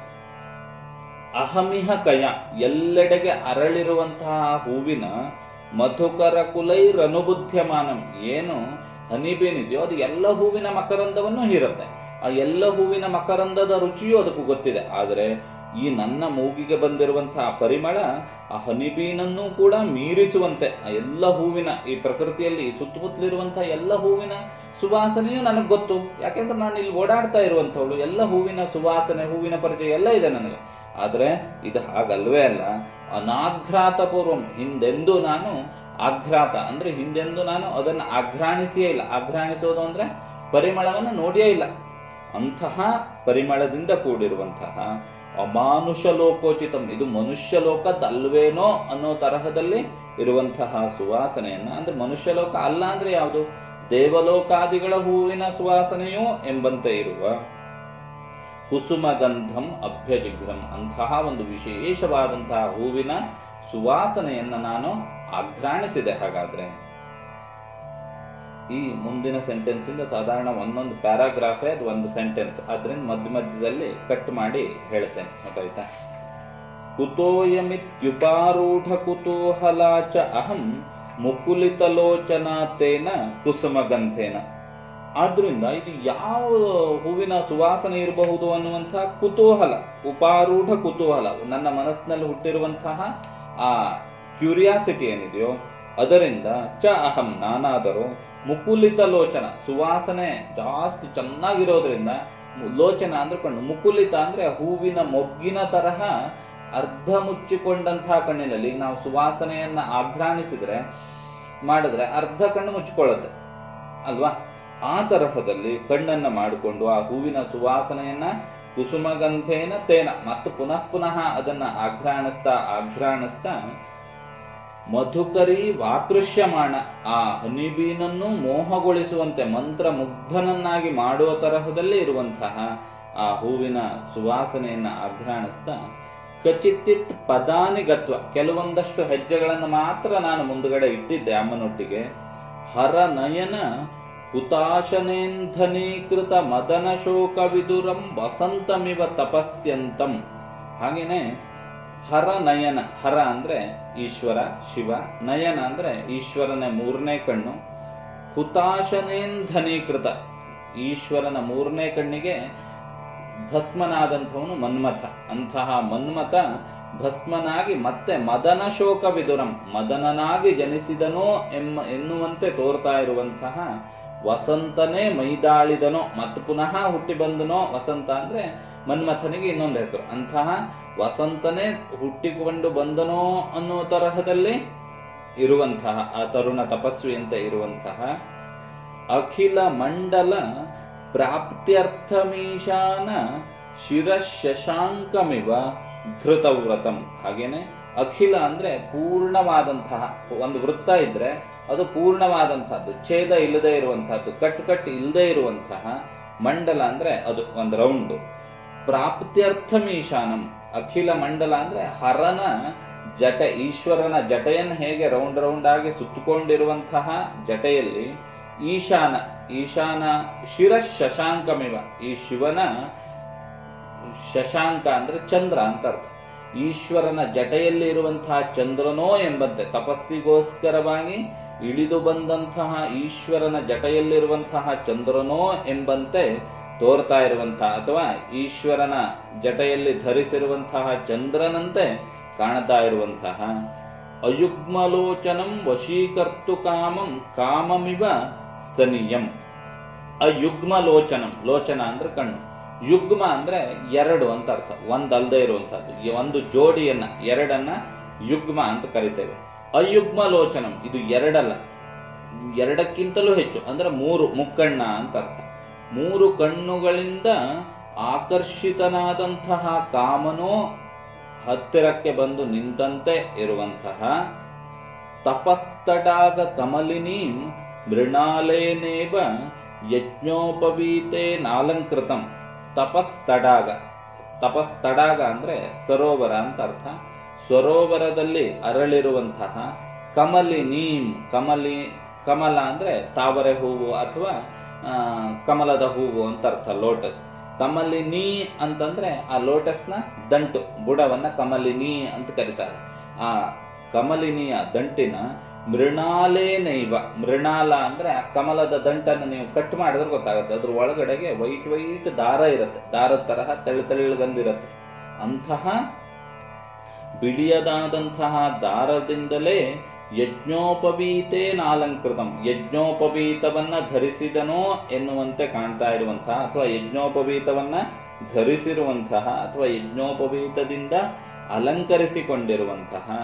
ಅಹಮಿಹ ಕಯ ಎಲ್ಲೆಡೆಗೆ ಅರಳಿರುವಂತಹ ಹೂವಿನ ಮಧುಕರ ಕುಲೈರನುಬುದ್ಧ್ಯಮಾನಂ ಏನು ಹನಿಬೇನಿದೆಯೋ ಅದು ಎಲ್ಲ ಹೂವಿನ ಮಕರಂದವನ್ನು ಹೀರುತ್ತೆ ಆ ಎಲ್ಲ ಹೂವಿನ ಮಕರಂದದ ರುಚಿಯೂ ಅದಕ್ಕೂ ಗೊತ್ತಿದೆ ಆದರೆ ಈ ನನ್ನ ಮೂಗಿಗೆ ಬಂದಿರುವಂತಹ ಪರಿಮಳ ಆ ಹನಿಬೀನನ್ನು ಕೂಡ ಮೀರಿಸುವಂತೆ ಆ ಎಲ್ಲ ಹೂವಿನ ಈ ಪ್ರಕೃತಿಯಲ್ಲಿ ಸುತ್ತಮುತ್ತಲಿರುವಂತಹ ಎಲ್ಲ ಹೂವಿನ ಸುವಾಸನೆಯೂ ನನಗೆ ಗೊತ್ತು ಯಾಕೆಂದ್ರೆ ನಾನು ಇಲ್ಲಿ ಓಡಾಡ್ತಾ ಇರುವಂತವಳು ಎಲ್ಲ ಹೂವಿನ ಸುವಾಸನೆ ಹೂವಿನ ಪರಿಚಯ ಎಲ್ಲ ಇದೆ ನನಗೆ ಆದ್ರೆ ಇದು ಹಾಗಲ್ವೇ ಅಲ್ಲ ಅನಾಘ್ರಾತ ಪೂರ್ವಂ ಹಿಂದೆಂದೂ ನಾನು ಆಘ್ರಾತ ಅಂದ್ರೆ ಹಿಂದೆಂದೂ ನಾನು ಅದನ್ನು ಆಘ್ರಾಣಿಸಿಯೇ ಇಲ್ಲ ಆಘ್ರಾಣಿಸೋದು ಅಂದ್ರೆ ಪರಿಮಳವನ್ನು ನೋಡಿಯೇ ಇಲ್ಲ ಅಂತಹ ಪರಿಮಳದಿಂದ ಕೂಡಿರುವಂತಹ ಅಮಾನುಷ ಲೋಕೋಚಿತಂ ಇದು ಮನುಷ್ಯ ಲೋಕದಲ್ವೇನೋ ಅನ್ನೋ ತರಹದಲ್ಲಿ ಇರುವಂತಹ ಸುವಾಸನೆಯನ್ನ ಅಂದ್ರೆ ಮನುಷ್ಯ ಲೋಕ ಅಲ್ಲ ಅಂದ್ರೆ ಯಾವುದು ದೇವಲೋಕಾದಿಗಳ ಹೂವಿನ ಸುವಾಸನೆಯೋ ಎಂಬಂತೆ ಇರುವ ಕುಸುಮಗಂಧಂ ಅಭ್ಯಜಿಘ್ರಂ ಅಂತಹ ಒಂದು ವಿಶೇಷವಾದಂತಹ ಹೂವಿನ ಸುವಾಸನೆಯನ್ನ ನಾನು ಆಘ್ರಾಣಿಸಿದೆ ಹಾಗಾದ್ರೆ ಈ ಮುಂದಿನ ಸೆಂಟೆನ್ಸ್ ಇಂದ ಸಾಧಾರಣ ಒಂದೊಂದು ಪ್ಯಾರಾಗ್ರಾಫೇ ಅದು ಒಂದು ಸೆಂಟೆನ್ಸ್ ಅದ್ರಿಂದ ಮಧ್ಯ ಮಧ್ಯದಲ್ಲಿ ಕಟ್ ಮಾಡಿ ಹೇಳ್ತೇನೆ ಗೊತ್ತಾಯ್ತಾ ಕುತೋಯಮಿತ್ಯುಪಾರೂಢ ಕುತೂಹಲಾಚ ಅಹಂ ಮುಕುಲಿತಲೋಚನಾತೇನ ಕುಸುಮಗಂಧೇನ ಆದ್ರಿಂದ ಇದು ಯಾವ ಹೂವಿನ ಸುವಾಸನೆ ಇರಬಹುದು ಅನ್ನುವಂತಹ ಕುತೂಹಲ ಉಪಾರೂಢ ಕುತೂಹಲ ನನ್ನ ಮನಸ್ಸಿನಲ್ಲಿ ಹುಟ್ಟಿರುವಂತಹ ಆ ಕ್ಯೂರಿಯಾಸಿಟಿ ಏನಿದೆಯೋ ಅದರಿಂದ ಚ ಅಹಂ ನಾನಾದರೂ ಮುಕುಲಿತ ಲೋಚನ ಸುವಾಸನೆ ಜಾಸ್ತಿ ಚೆನ್ನಾಗಿರೋದ್ರಿಂದ ಲೋಚನ ಅಂದ್ರೆ ಕಣ್ಣು ಮುಕುಲಿತ ಅಂದ್ರೆ ಹೂವಿನ ಮೊಗ್ಗಿನ ತರಹ ಅರ್ಧ ಮುಚ್ಚಿಕೊಂಡಂತಹ ಕಣ್ಣಿನಲ್ಲಿ ಈಗ ನಾವು ಸುವಾಸನೆಯನ್ನ ಆಘ್ರಾಣಿಸಿದ್ರೆ ಮಾಡಿದ್ರೆ ಅರ್ಧ ಕಣ್ಣು ಮುಚ್ಕೊಳ್ಳುತ್ತೆ ಅಲ್ವಾ ಆ ತರಹದಲ್ಲಿ ಕಣ್ಣನ್ನ ಮಾಡಿಕೊಂಡು ಆ ಹೂವಿನ ಸುವಾಸನೆಯನ್ನ ಕುಸುಮಗಂಧೇನ ತೇನ ಮತ್ತು ಪುನಃ ಪುನಃ ಅದನ್ನ ಆಘ್ರಾಣಿಸ್ತಾ ಆಘ್ರಾಣಿಸ್ತಾ ಮಧುಕರಿ ವಾಕೃಷ್ಯಮಾಣ ಆ ಹನಿಬೀನನ್ನು ಮೋಹಗೊಳಿಸುವಂತೆ ಮಂತ್ರ ಮುಗ್ಧನನ್ನಾಗಿ ಮಾಡುವ ತರಹದಲ್ಲಿ ಇರುವಂತಹ ಆ ಹೂವಿನ ಸುವಾಸನೆಯನ್ನ ಆಘ್ರಾಣಿಸ್ತಾ ಕಚಿತ್ತಿತ್ ಪದಾನಿಗತ್ವ ಕೆಲವೊಂದಷ್ಟು ಹೆಜ್ಜೆಗಳನ್ನು ಮಾತ್ರ ನಾನು ಮುಂದುಗಡೆ ಇಟ್ಟಿದ್ದೆ ಅಮ್ಮನೊಟ್ಟಿಗೆ ಹರ ನಯನ ಹುತಾಶನೇಂಧನೀಕೃತ ಮದನ ಶೋಕ ವಿದುರಂ ವಸಂತಮಿವ ತಪಸ್ಯಂತಂ ಹಾಗೇನೆ ಹರ ನಯನ ಹರ ಅಂದ್ರೆ ಈಶ್ವರ ಶಿವ ನಯನ ಅಂದ್ರೆ ಈಶ್ವರನ ಮೂರನೇ ಕಣ್ಣು ಹುತಾಶನೇಂಧನೀಕೃತ ಈಶ್ವರನ ಮೂರನೇ ಕಣ್ಣಿಗೆ ಭಸ್ಮನಾದಂಥವನು ಮನ್ಮಥ ಅಂತಹ ಮನ್ಮಥ ಭಸ್ಮನಾಗಿ ಮತ್ತೆ ಮದನ ಶೋಕ ವಿದುರಂ ಮದನನಾಗಿ ಜನಿಸಿದನೋ ಎಮ್ಮ ಎನ್ನುವಂತೆ ತೋರ್ತಾ ಇರುವಂತಹ ವಸಂತನೇ ಮೈದಾಳಿದನೋ ಮತ್ತು ಪುನಃ ಹುಟ್ಟಿ ಬಂದನೋ ವಸಂತ ಅಂದ್ರೆ ಮನ್ಮಥನಿಗೆ ಇನ್ನೊಂದು ಹೆಸರು ಅಂತಹ ವಸಂತನೇ ಹುಟ್ಟಿಕೊಂಡು ಬಂದನೋ ಅನ್ನೋ ತರಹದಲ್ಲಿ ಇರುವಂತಹ ಆ ತರುಣ ತಪಸ್ವಿಯಂತೆ ಇರುವಂತಹ ಅಖಿಲ ಮಂಡಲ ಪ್ರಾಪ್ತ್ಯರ್ಥಮೀಶಾನ ಶಿರಶಶಾಂಕಮಿವ ಧೃತವ್ರತಂ ಹಾಗೇನೆ ಅಖಿಲ ಅಂದ್ರೆ ಪೂರ್ಣವಾದಂತಹ ಒಂದು ವೃತ್ತ ಇದ್ರೆ ಅದು ಪೂರ್ಣವಾದಂತಹದ್ದು ಛೇದ ಇಲ್ಲದೆ ಇರುವಂತಹದ್ದು ಕಟ್ ಕಟ್ ಇಲ್ಲದೆ ಇರುವಂತಹ ಮಂಡಲ ಅಂದ್ರೆ ಅದು ಒಂದು ರೌಂಡ್ ಪ್ರಾಪ್ತ್ಯರ್ಥಮೀಶಾನಂ ಅಖಿಲ ಮಂಡಲ ಅಂದ್ರೆ ಹರನ ಜಟ ಈಶ್ವರನ ಜಟೆಯನ್ನು ಹೇಗೆ ರೌಂಡ್ ರೌಂಡ್ ಆಗಿ ಸುತ್ತಕೊಂಡಿರುವಂತಹ ಜಟೆಯಲ್ಲಿ ಈಶಾನ ಈಶಾನ ಶಿರ ಶಶಾಂಕಮಿವ ಈ ಶಿವನ ಶಶಾಂಕ ಅಂದ್ರೆ ಚಂದ್ರ ಅಂತ ಅರ್ಥ ಈಶ್ವರನ ಜಟೆಯಲ್ಲಿ ಇರುವಂತಹ ಚಂದ್ರನೋ ಎಂಬಂತೆ ತಪಸ್ಸಿಗೋಸ್ಕರವಾಗಿ ಇಳಿದು ಬಂದಂತಹ ಈಶ್ವರನ ಜಟೆಯಲ್ಲಿರುವಂತಹ ಚಂದ್ರನೋ ಎಂಬಂತೆ ತೋರ್ತಾ ಇರುವಂತಹ ಅಥವಾ ಈಶ್ವರನ ಜಟೆಯಲ್ಲಿ ಧರಿಸಿರುವಂತಹ ಚಂದ್ರನಂತೆ ಕಾಣ್ತಾ ಇರುವಂತಹ ಅಯುಗ್ಮಲೋಚನಂ ವಶೀಕರ್ತು ಕಾಮಂ ಕಾಮಮಿವ ಸ್ತನೀಯಂ ಅಯುಗ್ಮಲೋಚನಂ ಲೋಚನ ಅಂದ್ರೆ ಕಣ್ಣು ಯುಗ್ಮ ಅಂದ್ರೆ ಎರಡು ಅಂತ ಅರ್ಥ ಒಂದಲ್ದೇ ಇರುವಂತಹದ್ದು ಈ ಒಂದು ಜೋಡಿಯನ್ನ ಎರಡನ್ನ ಯುಗ್ಮ ಅಂತ ಕರಿತೇವೆ ಅಯುಗ್ಮ ಲೋಚನಂ ಇದು ಎರಡಲ್ಲ ಎರಡಕ್ಕಿಂತಲೂ ಹೆಚ್ಚು ಅಂದ್ರೆ ಮೂರು ಮುಕ್ಕಣ್ಣ ಅಂತ ಅರ್ಥ ಮೂರು ಕಣ್ಣುಗಳಿಂದ ಆಕರ್ಷಿತನಾದಂತಹ ಕಾಮನೋ ಹತ್ತಿರಕ್ಕೆ ಬಂದು ನಿಂತಂತೆ ಇರುವಂತಹ ತಪಸ್ತಡಾಗ ಕಮಲಿನೀಂ ಮೃಣಾಲೇನೇವ ಯಜ್ಞೋಪವೀತೆ ನಾಲಂಕೃತಂ ತಪಸ್ತಡಾಗ ತಪಸ್ತಡಾಗ ಅಂದ್ರೆ ಸರೋವರ ಅಂತ ಅರ್ಥ ಸರೋವರದಲ್ಲಿ ಅರಳಿರುವಂತಹ ಕಮಲಿ ನೀಮ್ ಕಮಲಿ ಕಮಲ ಅಂದ್ರೆ ತಾವರೆ ಹೂವು ಅಥವಾ ಆ, ಕಮಲದ ಹೂವು ಅಂತ ಅರ್ಥ ಲೋಟಸ್ ಕಮಲಿನಿ ಅಂತಂದ್ರೆ ಆ ಲೋಟಸ್ನ ದಂಟು ಬುಡವನ್ನ ಕಮಲಿನಿ ಅಂತ ಕರೀತಾರೆ ಆ ಕಮಲಿನಿಯ ದಂಟಿನ ಮೃಣಾಲೇ ನೈವ ಮೃಣಾಲ ಅಂದ್ರೆ ಆ ಕಮಲದ ದಂಟನ್ನು ನೀವು ಕಟ್ ಮಾಡಿದ್ರೆ ಗೊತ್ತಾಗುತ್ತೆ ಅದ್ರ ಒಳಗಡೆಗೆ ವೈಟ್ ವೈಟ್ ದಾರ ಇರುತ್ತೆ ದಾರದ ತರಹ ತೆಳು ತೆಳ್ಳಗಂದಿರುತ್ತೆ ಅಂತಹ ಬಿಳಿಯದಾದಂತಹ ದಾರದಿಂದಲೇ ಯಜ್ಞೋಪವೀತೇನಾಲಂಕೃತಂ ಯಜ್ಞೋಪವೀತವನ್ನ ಧರಿಸಿದನೋ ಎನ್ನುವಂತೆ ಕಾಣ್ತಾ ಇರುವಂತಹ ಅಥವಾ ಯಜ್ಞೋಪವೀತವನ್ನ ಧರಿಸಿರುವಂತಹ ಅಥವಾ ಯಜ್ಞೋಪವೀತದಿಂದ ಅಲಂಕರಿಸಿಕೊಂಡಿರುವಂತಹ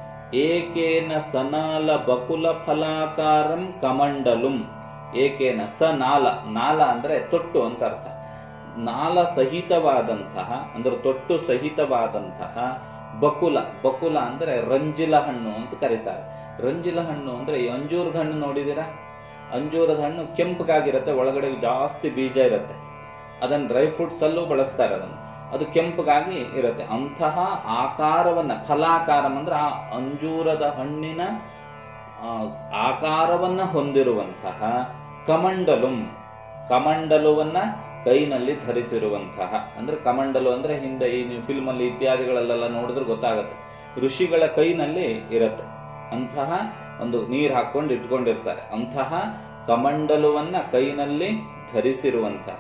ಏಕೇನ ಸನಾಲ ಬಕುಲ ಫಲಾಕಾರಂ ಕಮಂಡಲುಂ ಏಕೇನ ಸ ನಾಲ ನಾಲ ಅಂದ್ರೆ ತೊಟ್ಟು ಅಂತ ಅರ್ಥ ನಾಲ ಸಹಿತವಾದಂತಹ ಅಂದ್ರೆ ತೊಟ್ಟು ಸಹಿತವಾದಂತಹ ಬಕುಲ ಬಕುಲ ಅಂದ್ರೆ ರಂಜಿಲ ಹಣ್ಣು ಅಂತ ಕರೀತಾರೆ ರಂಜಿಲ ಹಣ್ಣು ಅಂದ್ರೆ ಈ ಅಂಜೂರದ ಹಣ್ಣು ನೋಡಿದೀರಾ ಅಂಜೂರದ ಹಣ್ಣು ಕೆಂಪಗಾಗಿರುತ್ತೆ ಒಳಗಡೆ ಜಾಸ್ತಿ ಬೀಜ ಇರುತ್ತೆ ಅದನ್ನ ಡ್ರೈ ಫ್ರೂಟ್ಸ್ ಅಲ್ಲೂ ಬಳಸ್ತಾರೆ ಅದನ್ನು ಅದು ಕೆಂಪಗಾಗಿ ಇರುತ್ತೆ ಅಂತಹ ಆಕಾರವನ್ನ ಫಲಾಕಾರಂ ಅಂದ್ರೆ ಆ ಅಂಜೂರದ ಹಣ್ಣಿನ ಆ, ಆಕಾರವನ್ನ ಹೊಂದಿರುವಂತಹ ಕಮಂಡಲುಂ ಕಮಂಡಲುವನ್ನ ಕೈನಲ್ಲಿ ಧರಿಸಿರುವಂತಹ ಅಂದ್ರೆ ಕಮಂಡಲು ಅಂದ್ರೆ ಹಿಂದೆ ಈ ನೀವು ಫಿಲ್ಮ್ ಅಲ್ಲಿ ಇತ್ಯಾದಿಗಳಲ್ಲೆಲ್ಲ ನೋಡಿದ್ರೆ ಗೊತ್ತಾಗುತ್ತೆ ಋಷಿಗಳ ಕೈನಲ್ಲಿ ಇರುತ್ತೆ ಅಂತಹ ಒಂದು ನೀರ್ ಹಾಕೊಂಡು ಇಟ್ಕೊಂಡಿರ್ತಾರೆ ಅಂತಹ ಕಮಂಡಲುವನ್ನ ಕೈನಲ್ಲಿ ಧರಿಸಿರುವಂತಹ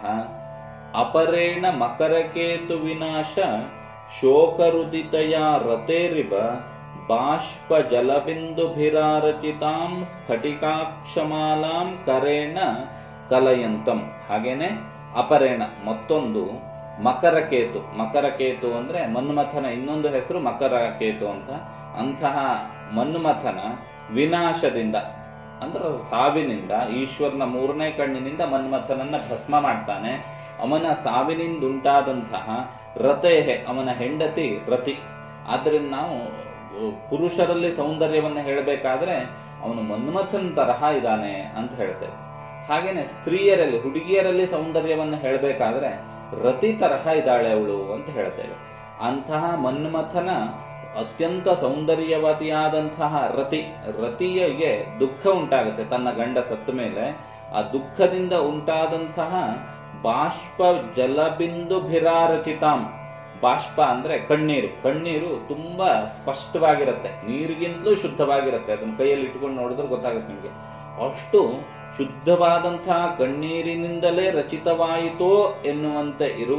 ಅಪರೇಣ ಮಕರಕೇತು ವಿನಾಶ ಶೋಕರುದಿತಯ ರತೇರಿವ ಬಾಷ್ಪ ಜಲಬಿಂದುಭಿರಾರಚಿತಾಂ ಸ್ಫಟಿಕಾಕ್ಷಮಾಲಾಂ ಕರೇಣ ಕಲಯಂತಂ ಹಾಗೇನೆ ಅಪರೇಣ ಮತ್ತೊಂದು ಮಕರಕೇತು ಮಕರಕೇತು ಅಂದ್ರೆ ಮನ್ಮಥನ ಇನ್ನೊಂದು ಹೆಸರು ಮಕರಕೇತು ಅಂತ ಅಂತಹ ಮನ್ಮಥನ ವಿನಾಶದಿಂದ ಅಂದ್ರೆ ಸಾವಿನಿಂದ ಈಶ್ವರನ ಮೂರನೇ ಕಣ್ಣಿನಿಂದ ಮನ್ಮಥನನ್ನ ಭಸ್ಮ ಮಾಡ್ತಾನೆ ಅವನ ಸಾವಿನಿಂದುಂಟಾದಂತಹ ರತೇಹೆ ಅವನ ಹೆಂಡತಿ ರತಿ ಆದ್ರಿಂದ ನಾವು ಅಹ್, ಪುರುಷರಲ್ಲಿ ಸೌಂದರ್ಯವನ್ನ ಹೇಳಬೇಕಾದ್ರೆ ಅವನು ಮನ್ಮಥನ್ ತರಹ ಇದ್ದಾನೆ ಅಂತ ಹೇಳ್ತೇವೆ ಹಾಗೇನೆ ಸ್ತ್ರೀಯರಲ್ಲಿ ಹುಡುಗಿಯರಲ್ಲಿ ಸೌಂದರ್ಯವನ್ನ ಹೇಳಬೇಕಾದ್ರೆ ರತಿ ತರಹ ಇದ್ದಾಳೆ ಅವಳು ಅಂತ ಹೇಳ್ತೇವೆ ಅಂತಹ ಮನ್ಮಥನ ಅತ್ಯಂತ ಸೌಂದರ್ಯವತಿಯಾದಂತಹ ರತಿ ರತಿಯಗೆ ದುಃಖ ಉಂಟಾಗುತ್ತೆ ತನ್ನ ಗಂಡ ಸತ್ತ ಮೇಲೆ ಆ ದುಃಖದಿಂದ ಉಂಟಾದಂತಹ ಬಾಷ್ಪ ಜಲಬಿಂದು ಭಿರಾರಚಿತಾಂ ಬಾಷ್ಪ ಅಂದ್ರೆ ಕಣ್ಣೀರು ಕಣ್ಣೀರು ತುಂಬಾ ಸ್ಪಷ್ಟವಾಗಿರುತ್ತೆ ನೀರಿಗಿಂತಲೂ ಶುದ್ಧವಾಗಿರುತ್ತೆ ಅದನ್ನ ಕೈಯಲ್ಲಿ ಇಟ್ಕೊಂಡು ನೋಡಿದ್ರೆ ಗೊತ್ತಾಗುತ್ತೆ ನಿಮಗೆ ಅಷ್ಟು ಶುದ್ಧವಾದಂತಹ ಕಣ್ಣೀರಿನಿಂದಲೇ ರಚಿತವಾಯಿತೋ ಎನ್ನುವಂತೆ ಇರುವ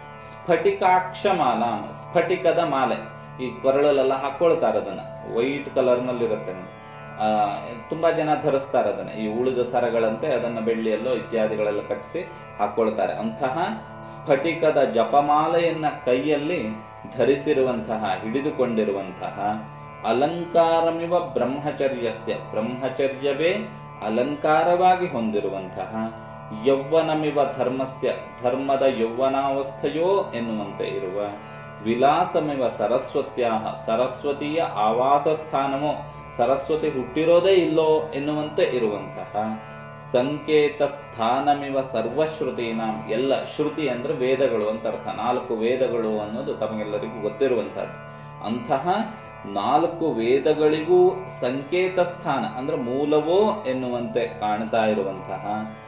ಸ್ಫಟಿಕಾಕ್ಷಮಾಲ ಸ್ಫಟಿಕದ ಮಾಲೆ ಈ ಕೊರಳಲ್ಲೆಲ್ಲ ಹಾಕೊಳ್ತಾರೆ ಅದನ್ನ ವೈಟ್ ಕಲರ್ ನಲ್ಲಿ ಇರುತ್ತೆ ಆ, ತುಂಬಾ ಜನ ಧರಿಸ್ತಾರೆ ಅದನ್ನ ಈ ಉಳಿದ ಸರಗಳಂತೆ ಅದನ್ನ ಬೆಳ್ಳಿಯಲ್ಲೋ ಇತ್ಯಾದಿಗಳೆಲ್ಲ ಕಟ್ಟಿಸಿ ಹಾಕೊಳ್ತಾರೆ ಅಂತಹ ಸ್ಫಟಿಕದ ಜಪಮಾಲೆಯನ್ನ ಕೈಯಲ್ಲಿ ಧರಿಸಿರುವಂತಹ ಹಿಡಿದುಕೊಂಡಿರುವಂತಹ ಅಲಂಕಾರಮಿವ ಬ್ರಹ್ಮಚರ್ಯಸ್ಯ ಬ್ರಹ್ಮಚರ್ಯವೇ ಅಲಂಕಾರವಾಗಿ ಹೊಂದಿರುವಂತಹ ಯೌವನಮಿವ ಧರ್ಮಸ್ಯ ಧರ್ಮದ ಯೌವನಾವಸ್ಥೆಯೋ ಎನ್ನುವಂತೆ ಇರುವ ವಿಲಾಸಮಿವ ಸರಸ್ವತ್ಯಾ ಸರಸ್ವತಿಯ ಆವಾಸ ಸ್ಥಾನವೋ ಸರಸ್ವತಿ ಹುಟ್ಟಿರೋದೇ ಇಲ್ಲೋ ಎನ್ನುವಂತೆ ಇರುವಂತಹ ಸಂಕೇತ ಸ್ಥಾನಮಿವ ಸರ್ವಶ್ರುತೀನಾಂ ಎಲ್ಲ ಶ್ರುತಿ ಅಂದ್ರೆ ವೇದಗಳು ಅಂತ ಅರ್ಥ ನಾಲ್ಕು ವೇದಗಳು ಅನ್ನೋದು ತಮಗೆಲ್ಲರಿಗೂ ಗೊತ್ತಿರುವಂತಹದ್ದು ಅಂತಹ ನಾಲ್ಕು ವೇದಗಳಿಗೂ ಸಂಕೇತ ಸ್ಥಾನ ಅಂದ್ರೆ ಮೂಲವೋ ಎನ್ನುವಂತೆ ಕಾಣ್ತಾ ಇರುವಂತಹ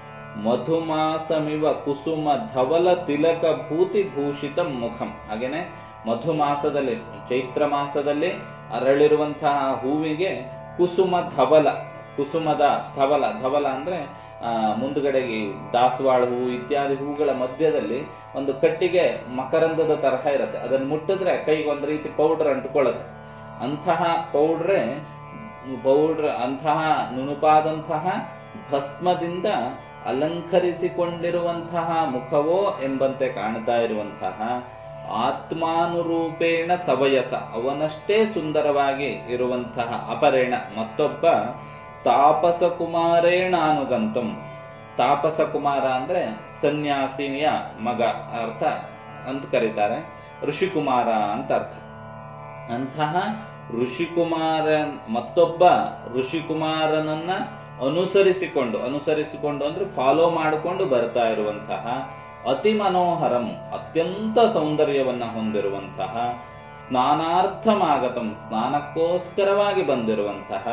ಮಧುಮಾಸಮಿವ ಕುಸುಮ ಧವಲ ತಿಲಕ ಭೂತಿ ಭೂಷಿತ ಮುಖಂ ಹಾಗೇನೆ ಮಧುಮಾಸದಲ್ಲಿ ಚೈತ್ರ ಮಾಸದಲ್ಲಿ ಅರಳಿರುವಂತಹ ಹೂವಿಗೆ ಕುಸುಮ ಧವಲ ಕುಸುಮದ ಧವಲ ಧವಲ ಅಂದ್ರೆ ಆ, ಮುಂದ್ಗಡೆಗೆ ಈ ದಾಸವಾಳ ಹೂ ಇತ್ಯಾದಿ ಹೂಗಳ ಮಧ್ಯದಲ್ಲಿ ಒಂದು ಕಟ್ಟಿಗೆ ಮಕರಂದದ ತರಹ ಇರುತ್ತೆ ಅದನ್ನು ಮುಟ್ಟಿದ್ರೆ ಕೈಗೆ ಒಂದು ರೀತಿ ಪೌಡರ್ ಅಂಟ್ಕೊಳ್ಳುತ್ತೆ ಅಂತಹ ಪೌಡ್ರೆ ಪೌಡ್ರ್ ಅಂತಹ ನುಣುಪಾದಂತಹ ಭಸ್ಮದಿಂದ ಅಲಂಕರಿಸಿಕೊಂಡಿರುವಂತಹ ಮುಖವೋ ಎಂಬಂತೆ ಕಾಣ್ತಾ ಇರುವಂತಹ ಆತ್ಮಾನುರೂಪೇಣ ಸವಯಸ ಅವನಷ್ಟೇ ಸುಂದರವಾಗಿ ಇರುವಂತಹ ಅಪರೇಣ ಮತ್ತೊಬ್ಬ ತಾಪಸ ಕುಮಾರೇಣ ಅನುಗಂತಂ ತಾಪಸ ಕುಮಾರ ಅಂದ್ರೆ ಸನ್ಯಾಸಿನಿಯ ಮಗ ಅರ್ಥ ಅಂತ ಕರೀತಾರೆ ಋಷಿಕುಮಾರ ಅಂತ ಅರ್ಥ ಅಂತಹ ಋಷಿಕುಮಾರ ಮತ್ತೊಬ್ಬ ಋಷಿಕುಮಾರನನ್ನ ಅನುಸರಿಸಿಕೊಂಡು ಅನುಸರಿಸಿಕೊಂಡು ಅಂದ್ರೆ ಫಾಲೋ ಮಾಡಿಕೊಂಡು ಬರ್ತಾ ಇರುವಂತಹ ಅತಿ ಮನೋಹರಂ ಅತ್ಯಂತ ಸೌಂದರ್ಯವನ್ನ ಹೊಂದಿರುವಂತಹ ಸ್ನಾನಾರ್ಥಮಾಗತಂ ಸ್ನಾನಕ್ಕೋಸ್ಕರವಾಗಿ ಬಂದಿರುವಂತಹ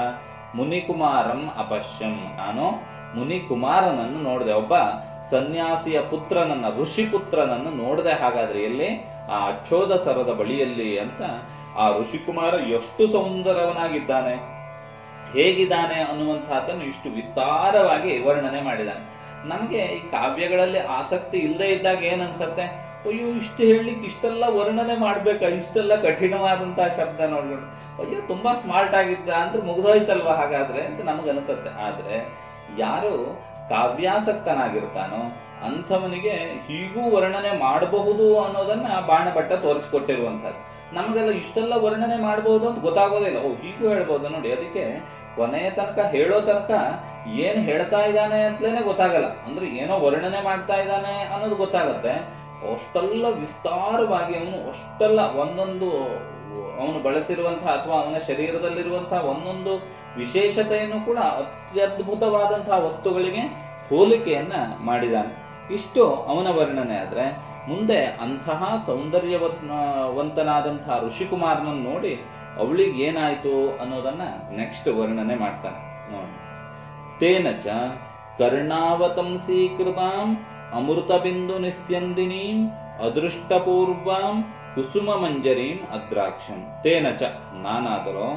ಮುನಿಕುಮಾರಂ ಅಪಶ್ಯಂ ನಾನು ಮುನಿಕುಮಾರನನ್ನು ನೋಡಿದೆ ಒಬ್ಬ ಸನ್ಯಾಸಿಯ ಪುತ್ರನನ್ನ ಋಷಿ ಪುತ್ರನನ್ನು ನೋಡಿದೆ ಹಾಗಾದ್ರೆ ಎಲ್ಲಿ ಆ ಅಚ್ಚೋದ ಸರದ ಬಳಿಯಲ್ಲಿ ಅಂತ ಆ ಋಷಿಕುಮಾರ ಎಷ್ಟು ಸುಂದರವನಾಗಿದ್ದಾನೆ ಹೇಗಿದ್ದಾನೆ ಅನ್ನುವಂತಹದ್ದನ್ನು ಇಷ್ಟು ವಿಸ್ತಾರವಾಗಿ ವರ್ಣನೆ ಮಾಡಿದ್ದಾನೆ ನಮಗೆ ಈ ಕಾವ್ಯಗಳಲ್ಲಿ ಆಸಕ್ತಿ ಇಲ್ಲದೆ ಇದ್ದಾಗ ಏನ್ ಅನ್ಸತ್ತೆ ಅಯ್ಯೋ ಇಷ್ಟು ಹೇಳಲಿಕ್ಕೆ ಇಷ್ಟೆಲ್ಲ ವರ್ಣನೆ ಮಾಡ್ಬೇಕಾ ಇಷ್ಟೆಲ್ಲ ಕಠಿಣವಾದಂತಹ ಶಬ್ದ ನೋಡ್ಕೊಂಡು ಅಯ್ಯೋ ತುಂಬಾ ಸ್ಮಾರ್ಟ್ ಆಗಿದ್ದ ಅಂದ್ರೆ ಮುಗಿದೋಯ್ತಲ್ವಾ ಹಾಗಾದ್ರೆ ಅಂತ ನಮಗ್ ಅನ್ಸತ್ತೆ ಆದ್ರೆ ಯಾರು ಕಾವ್ಯಾಸಕ್ತನಾಗಿರ್ತಾನೋ ಅಂಥವನಿಗೆ ಹೀಗೂ ವರ್ಣನೆ ಮಾಡಬಹುದು ಅನ್ನೋದನ್ನ ಬಾಣಭಟ್ಟ ತೋರಿಸ್ಕೊಟ್ಟಿರುವಂತಹದ್ದು ನಮಗೆಲ್ಲ ಇಷ್ಟೆಲ್ಲ ವರ್ಣನೆ ಮಾಡಬಹುದು ಅಂತ ಗೊತ್ತಾಗೋದಿಲ್ಲ ಓ ಹೀಗೂ ಹೇಳ್ಬೋದು ನೋಡಿ ಅದಕ್ಕೆ ಕೊನೆಯ ತನಕ ಹೇಳೋ ತನಕ ಏನ್ ಹೇಳ್ತಾ ಇದ್ದಾನೆ ಅಂತಲೇ ಗೊತ್ತಾಗಲ್ಲ ಅಂದ್ರೆ ಏನೋ ವರ್ಣನೆ ಮಾಡ್ತಾ ಇದ್ದಾನೆ ಅನ್ನೋದು ಗೊತ್ತಾಗತ್ತೆ ಅಷ್ಟೆಲ್ಲ ವಿಸ್ತಾರವಾಗಿ ಅವನು ಅಷ್ಟೆಲ್ಲ ಒಂದೊಂದು ಅವನು ಬಳಸಿರುವಂತಹ ಅಥವಾ ಅವನ ಶರೀರದಲ್ಲಿರುವಂತಹ ಒಂದೊಂದು ವಿಶೇಷತೆಯನ್ನು ಕೂಡ ಅತ್ಯದ್ಭುತವಾದಂತಹ ವಸ್ತುಗಳಿಗೆ ಹೋಲಿಕೆಯನ್ನ ಮಾಡಿದಾನೆ ಇಷ್ಟು ಅವನ ವರ್ಣನೆ ಆದ್ರೆ ಮುಂದೆ ಅಂತಹ ಸೌಂದರ್ಯವಂತನಾದಂತಹ ಋಷಿಕುಮಾರನನ್ನು ನೋಡಿ ಅವಳಿಗೆ ಏನಾಯ್ತು ಅನ್ನೋದನ್ನ ನೆಕ್ಸ್ಟ್ ವರ್ಣನೆ ಮಾಡ್ತಾನೆ ನೋಡಿ ತೇನ ಚ ಕರ್ಣಾವತಂಸೀಕೃತಾಂ ಅಮೃತ ಬಿಂದು ನಿಸ್ಯಂದಿನೀಂ ಅದೃಷ್ಟಪೂರ್ವಾಂ ಕುಸುಮ ಮಂಜರೀಂ ಅದ್ರಾಕ್ಷಂ ತೇನ ಚ ನಾನಾದರೋ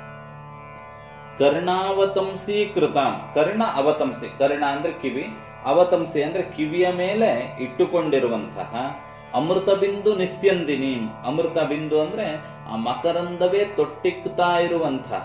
ಕರ್ಣಾವತಂಸೀಕೃತಾಂ ಕರ್ಣ ಅವತಂಸಿ ಕರ್ಣ ಅಂದ್ರೆ ಕಿವಿ ಅವತಂಸಿ ಅಂದ್ರೆ ಕಿವಿಯ ಮೇಲೆ ಇಟ್ಟುಕೊಂಡಿರುವಂತಹ ಅಮೃತ ಬಿಂದು ನಿಸ್ಯಂದಿನಿ ಅಮೃತ ಬಿಂದು ಅಂದ್ರೆ ಆ ಮಕರಂದವೇ ತೊಟ್ಟಿಕ್ತಾ ಇರುವಂತಹ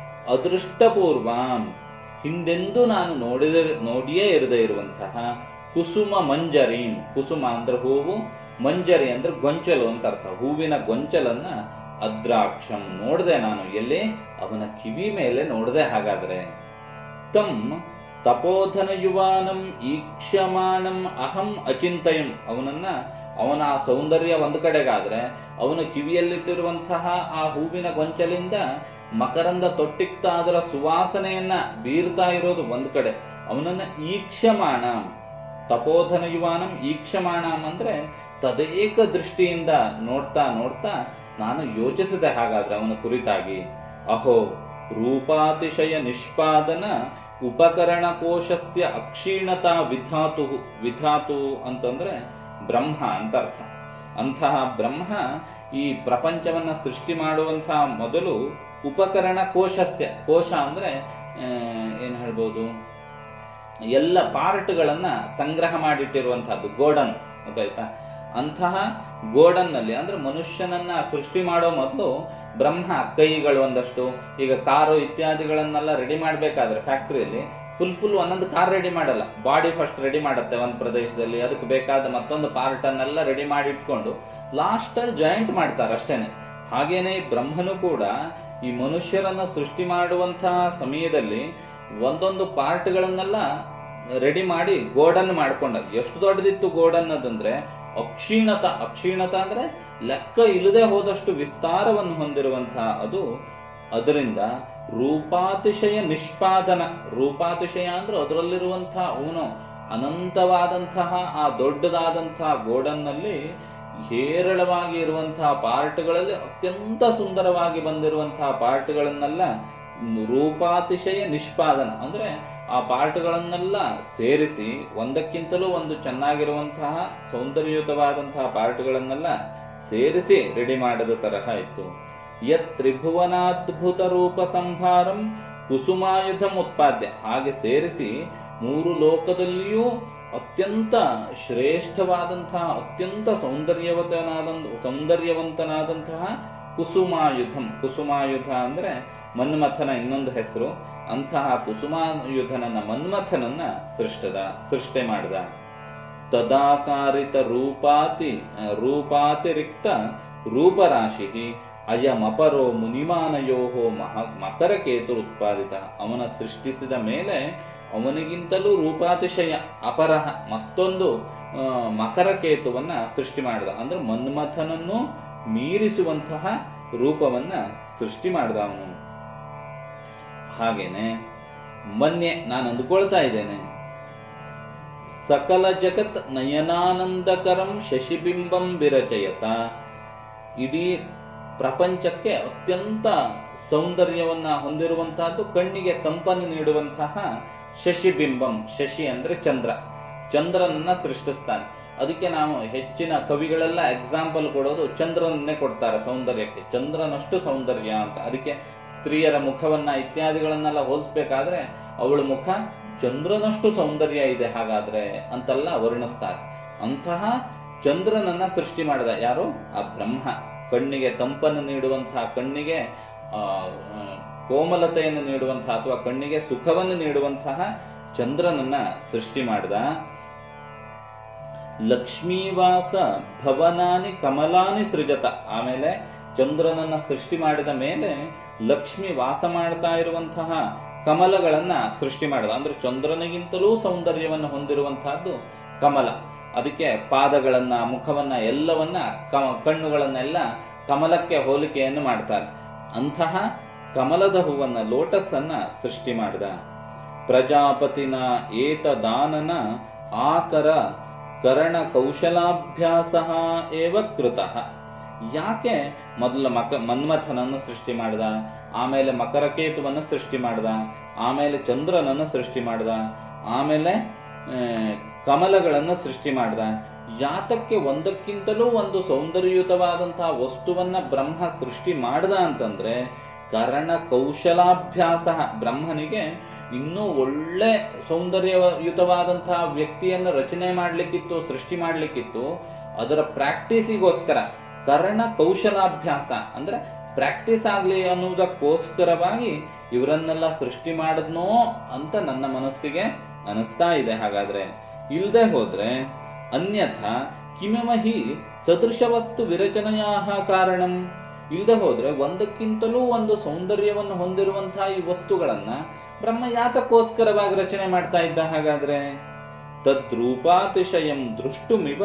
ಅದೃಷ್ಟಪೂರ್ವಾಂ ಹಿಂದೆಂದೂ ನಾನು ನೋಡಿದ ನೋಡಿಯೇ ಇರದೇ ಇರುವಂತಹ ಕುಸುಮ ಮಂಜರೀಂ ಕುಸುಮ ಅಂದ್ರೆ ಹೂವು ಮಂಜರಿ ಅಂದ್ರೆ ಗೊಂಚಲು ಅಂತ ಅರ್ಥ ಹೂವಿನ ಗೊಂಚಲನ್ನ ಅದ್ರಾಕ್ಷಂ ನೋಡ್ದೆ ನಾನು ಎಲ್ಲಿ ಅವನ ಕಿವಿ ಮೇಲೆ ನೋಡ್ದೆ ಹಾಗಾದ್ರೆ ತಮ್ ತಪೋಧನ ಯುವಾನಂ ಈಕ್ಷಮಾಣಂ ಅಹಂ ಅಚಿಂತಯಂ ಅವನನ್ನ ಅವನ ಆ ಸೌಂದರ್ಯ ಒಂದು ಕಡೆಗಾದ್ರೆ ಅವನ ಕಿವಿಯಲ್ಲಿಟ್ಟಿರುವಂತಹ ಆ ಹೂವಿನ ಗೊಂಚಲಿಂದ ಮಕರಂದ ತೊಟ್ಟಿಕ್ತಾ ಅದರ ಸುವಾಸನೆಯನ್ನ ಬೀರ್ತಾ ಇರೋದು ಒಂದ್ ಕಡೆ ಅವನನ್ನ ಈಕ್ಷಮಾಣ ತಪೋಧನ ಯುವಾನಂ ಈಕ್ಷಮಾಣಂ ಅಂದ್ರೆ ತದೇಕ ದೃಷ್ಟಿಯಿಂದ ನೋಡ್ತಾ ನೋಡ್ತಾ ನಾನು ಯೋಚಿಸಿದೆ ಹಾಗಾದ್ರೆ ಅವನ ಕುರಿತಾಗಿ ಅಹೋ ರೂಪಾತಿಶಯ ನಿಷ್ಪಾದನ ಉಪಕರಣ ಕೋಶಸ್ಯ ಅಕ್ಷೀಣತಾ ವಿಧಾತು ವಿಧಾತು ಅಂತಂದ್ರೆ ಬ್ರಹ್ಮ ಅಂತ ಅರ್ಥ ಅಂತಹ ಬ್ರಹ್ಮ ಈ ಪ್ರಪಂಚವನ್ನ ಸೃಷ್ಟಿ ಮಾಡುವಂತಹ ಮೊದಲು ಉಪಕರಣ ಕೋಶಸ್ಯ ಕೋಶ ಅಂದ್ರೆ ಆ, ಏನ್ ಹೇಳ್ಬೋದು ಎಲ್ಲ ಪಾರ್ಟ್ಗಳನ್ನ ಸಂಗ್ರಹ ಮಾಡಿಟ್ಟಿರುವಂತಹದ್ದು ಗೋಡನ್ ಗೊತ್ತಾಯ್ತಾ ಅಂತಹ ಗೋಡನ್ ನಲ್ಲಿ ಅಂದ್ರೆ ಮನುಷ್ಯನನ್ನ ಸೃಷ್ಟಿ ಮಾಡೋ ಮೊದಲು ಬ್ರಹ್ಮ ಕೈಗಳು ಒಂದಷ್ಟು ಈಗ ಕಾರು ಇತ್ಯಾದಿಗಳನ್ನೆಲ್ಲ ರೆಡಿ ಮಾಡ್ಬೇಕಾದ್ರೆ ಫ್ಯಾಕ್ಟರಿಯಲ್ಲಿ ಫುಲ್ ಫುಲ್ ಒಂದೊಂದು ಕಾರ್ ರೆಡಿ ಮಾಡಲ್ಲ ಬಾಡಿ ಫಸ್ಟ್ ರೆಡಿ ಮಾಡುತ್ತೆ ಒಂದು ಪ್ರದೇಶದಲ್ಲಿ ಅದಕ್ಕೆ ಬೇಕಾದ ಮತ್ತೊಂದು ಪಾರ್ಟ್ ಅನ್ನೆಲ್ಲ ರೆಡಿ ಮಾಡಿ ಇಟ್ಕೊಂಡು ಲಾಸ್ಟ್ ಅಲ್ಲಿ ಜಾಯಿಂಟ್ ಮಾಡ್ತಾರೆ ಅಷ್ಟೇನೆ ಹಾಗೇನೆ ಬ್ರಹ್ಮನು ಕೂಡ ಈ ಮನುಷ್ಯರನ್ನ ಸೃಷ್ಟಿ ಮಾಡುವಂತಹ ಸಮಯದಲ್ಲಿ ಒಂದೊಂದು ಪಾರ್ಟ್ಗಳನ್ನೆಲ್ಲ ರೆಡಿ ಮಾಡಿ ಗೋಡನ್ ಮಾಡ್ಕೊಂಡ ಎಷ್ಟು ದೊಡ್ಡದಿತ್ತು ಗೋಡನ್ ಅದಂದ್ರೆ ಅಕ್ಷೀಣತ ಅಕ್ಷೀಣತ ಅಂದ್ರೆ ಲೆಕ್ಕ ಇಲ್ಲದೆ ಹೋದಷ್ಟು ವಿಸ್ತಾರವನ್ನು ಹೊಂದಿರುವಂತಹ ಅದು ಅದರಿಂದ ರೂಪಾತಿಶಯ ನಿಷ್ಪಾದನ ರೂಪಾತಿಶಯ ಅಂದ್ರೆ ಅದರಲ್ಲಿರುವಂತಹ ಅವನು ಅನಂತವಾದಂತಹ ಆ ದೊಡ್ಡದಾದಂತಹ ಗೋಡನ್ನಲ್ಲಿ ಹೇರಳವಾಗಿ ಇರುವಂತಹ ಪಾರ್ಟ್ಗಳಲ್ಲಿ ಅತ್ಯಂತ ಸುಂದರವಾಗಿ ಬಂದಿರುವಂತಹ ಪಾರ್ಟ್ಗಳನ್ನೆಲ್ಲ ರೂಪಾತಿಶಯ ನಿಷ್ಪಾದನ ಅಂದ್ರೆ ಆ ಪಾರ್ಟ್ಗಳನ್ನೆಲ್ಲ ಸೇರಿಸಿ ಒಂದಕ್ಕಿಂತಲೂ ಒಂದು ಚೆನ್ನಾಗಿರುವಂತಹ ಸೌಂದರ್ಯಯುತವಾದಂತಹ ಪಾರ್ಟ್ಗಳನ್ನೆಲ್ಲ ಸೇರಿಸಿ ರೆಡಿ ಮಾಡಿದ ತರಹ ಇತ್ತು ಯತ್ ತ್ರಿಭುವನಾದ್ಭುತ ರೂಪ ಸಂಹಾರಂ ಕುಸುಮಾಯುಧಂ ಉತ್ಪಾದ್ಯ ಹಾಗೆ ಸೇರಿಸಿ ಮೂರು ಲೋಕದಲ್ಲಿಯೂ ಅತ್ಯಂತ ಶ್ರೇಷ್ಠವಾದಂತಹ ಅತ್ಯಂತ ಸೌಂದರ್ಯವತನಾದ ಸೌಂದರ್ಯವಂತನಾದಂತಹ ಕುಸುಮಾಯುಧಂ ಕುಸುಮಾಯುಧ ಅಂದ್ರೆ ಮನ್ಮಥನ ಇನ್ನೊಂದು ಹೆಸರು ಅಂತಹ ಕುಸುಮಾಯುಧನನ್ನ ಮನ್ಮಥನನ್ನ ಸೃಷ್ಟದ ಸೃಷ್ಟಿ ಮಾಡಿದ ತದಾಕಾರಿತ ರೂಪಾತಿ ರೂಪಾತಿರಿಕ್ತ ರೂಪರಾಶಿ ಅಯಮಪರೋ ಮುನಿಮಾನಯೋಹೋ ಮಹ ಮಕರಕೇತು ಉತ್ಪಾದಿತ ಅವನ ಸೃಷ್ಟಿಸಿದ ಮೇಲೆ ಅವನಿಗಿಂತಲೂ ರೂಪಾತಿಶಯ ಅಪರಹ ಮತ್ತೊಂದು ಆ, ಮಕರಕೇತುವನ್ನ ಸೃಷ್ಟಿ ಮಾಡಿದ ಅಂದ್ರೆ ಮನ್ಮಥನನ್ನು ಮೀರಿಸುವಂತಹ ರೂಪವನ್ನ ಸೃಷ್ಟಿ ಮಾಡಿದ ಅವನು ಹಾಗೇನೆ ಮೊನ್ನೆ ನಾನು ಅಂದುಕೊಳ್ತಾ ಇದ್ದೇನೆ ಸಕಲ ಜಗತ್ ನಯನಾನಂದಕರಂ ಶಶಿಬಿಂಬಂ ವಿರಚಯತ ಇಡೀ ಪ್ರಪಂಚಕ್ಕೆ ಅತ್ಯಂತ ಸೌಂದರ್ಯವನ್ನ ಹೊಂದಿರುವಂತಹದ್ದು ಕಣ್ಣಿಗೆ ತಂಪನ್ನು ನೀಡುವಂತಹ ಶಶಿಬಿಂಬಂ ಶಶಿ ಅಂದ್ರೆ ಚಂದ್ರ ಚಂದ್ರನನ್ನ ಸೃಷ್ಟಿಸ್ತಾನೆ ಅದಕ್ಕೆ ನಾವು ಹೆಚ್ಚಿನ ಕವಿಗಳೆಲ್ಲ ಎಕ್ಸಾಂಪಲ್ ಕೊಡೋದು ಚಂದ್ರನನ್ನೇ ಕೊಡ್ತಾರೆ ಸೌಂದರ್ಯಕ್ಕೆ ಚಂದ್ರನಷ್ಟು ಸೌಂದರ್ಯ ಅಂತ ಅದಕ್ಕೆ ಸ್ತ್ರೀಯರ ಮುಖವನ್ನ ಇತ್ಯಾದಿಗಳನ್ನೆಲ್ಲ ಹೋಲಿಸ್ಬೇಕಾದ್ರೆ ಅವಳ ಮುಖ ಚಂದ್ರನಷ್ಟು ಸೌಂದರ್ಯ ಇದೆ ಹಾಗಾದ್ರೆ ಅಂತೆಲ್ಲ ವರ್ಣಿಸ್ತಾರೆ ಅಂತಹ ಚಂದ್ರನನ್ನ ಸೃಷ್ಟಿ ಮಾಡಿದ ಯಾರು ಆ ಬ್ರಹ್ಮ ಕಣ್ಣಿಗೆ ತಂಪನ್ನು ನೀಡುವಂತಹ ಕಣ್ಣಿಗೆ ಆ ಆ, ಕೋಮಲತೆಯನ್ನು ನೀಡುವಂತಹ ಅಥವಾ ಕಣ್ಣಿಗೆ ಸುಖವನ್ನು ನೀಡುವಂತಹ ಚಂದ್ರನನ್ನ ಸೃಷ್ಟಿ ಮಾಡಿದ ಲಕ್ಷ್ಮೀವಾಸ ಭವನಾನಿ ಕಮಲಾನಿ ಸೃಜತ ಆಮೇಲೆ ಚಂದ್ರನನ್ನ ಸೃಷ್ಟಿ ಮಾಡಿದ ಮೇಲೆ ಲಕ್ಷ್ಮಿ ವಾಸ ಮಾಡ್ತಾ ಇರುವಂತಹ ಕಮಲಗಳನ್ನ ಸೃಷ್ಟಿ ಮಾಡಿದ ಅಂದ್ರೆ ಚಂದ್ರನಿಗಿಂತಲೂ ಸೌಂದರ್ಯವನ್ನು ಹೊಂದಿರುವಂತಹದ್ದು ಕಮಲ ಅದಕ್ಕೆ ಪಾದಗಳನ್ನ ಮುಖವನ್ನ ಎಲ್ಲವನ್ನ ಕ- ಕಣ್ಣುಗಳನ್ನೆಲ್ಲ ಕಮಲಕ್ಕೆ ಹೋಲಿಕೆಯನ್ನು ಮಾಡ್ತಾರೆ ಅಂತಹ ಕಮಲದ ಹೂವನ್ನ ಲೋಟಸ್ ಅನ್ನ ಸೃಷ್ಟಿ ಮಾಡಿದ ಪ್ರಜಾಪತಿನ ಏತ ದಾನನ ಆಕರ ಕರಣ ಕೌಶಲಾಭ್ಯಾಸ ಏವ ಕೃತಃ ಯಾಕೆ ಮೊದಲು ಮಕ ಮನ್ಮಥನನ್ನು ಸೃಷ್ಟಿ ಮಾಡಿದ ಆಮೇಲೆ ಮಕರಕೇತುವನ್ನು ಸೃಷ್ಟಿ ಮಾಡಿದ ಆಮೇಲೆ ಚಂದ್ರನನ್ನು ಸೃಷ್ಟಿ ಮಾಡಿದ ಆಮೇಲೆ ಆ, ಕಮಲಗಳನ್ನು ಸೃಷ್ಟಿ ಮಾಡಿದ ಯಾತಕ್ಕೆ ಒಂದಕ್ಕಿಂತಲೂ ಒಂದು ಸೌಂದರ್ಯಯುತವಾದಂತಹ ವಸ್ತುವನ್ನ ಬ್ರಹ್ಮ ಸೃಷ್ಟಿ ಮಾಡ್ದ ಅಂತಂದ್ರೆ ಕರಣ ಕೌಶಲಾಭ್ಯಾಸ ಬ್ರಹ್ಮನಿಗೆ ಇನ್ನೂ ಒಳ್ಳೆ ಸೌಂದರ್ಯಯುತವಾದಂತಹ ವ್ಯಕ್ತಿಯನ್ನು ರಚನೆ ಮಾಡ್ಲಿಕ್ಕಿತ್ತು ಸೃಷ್ಟಿ ಮಾಡ್ಲಿಕ್ಕಿತ್ತು ಅದರ ಪ್ರಾಕ್ಟೀಸಿಗೋಸ್ಕರ ಕರ್ಣ ಕೌಶಲಾಭ್ಯಾಸ ಅಂದ್ರೆ ಪ್ರಾಕ್ಟೀಸ್ ಆಗ್ಲಿ ಅನ್ನುವುದಕ್ಕೋಸ್ಕರವಾಗಿ ಇವರನ್ನೆಲ್ಲ ಸೃಷ್ಟಿ ಮಾಡಿದ್ನೋ ಅಂತ ನನ್ನ ಮನಸ್ಸಿಗೆ ಅನಿಸ್ತಾ ಇದೆ ಹಾಗಾದ್ರೆ ಇಲ್ದೆ ಹೋದ್ರೆ ಅನ್ಯಥ ಕಿಮವ ಹಿ ಸದೃಶ ವಸ್ತು ವಿರಚನೆಯ ಕಾರಣಂ ಇಲ್ದೆ ಹೋದ್ರೆ ಒಂದಕ್ಕಿಂತಲೂ ಒಂದು ಸೌಂದರ್ಯವನ್ನು ಹೊಂದಿರುವಂತಹ ಈ ವಸ್ತುಗಳನ್ನ ಬ್ರಹ್ಮ ಯಾತಕ್ಕೋಸ್ಕರವಾಗಿ ರಚನೆ ಮಾಡ್ತಾ ಇದ್ದ ಹಾಗಾದ್ರೆ ತದ್ರೂಪಾತಿಶಯಂ ದೃಷ್ಟುಮಿವ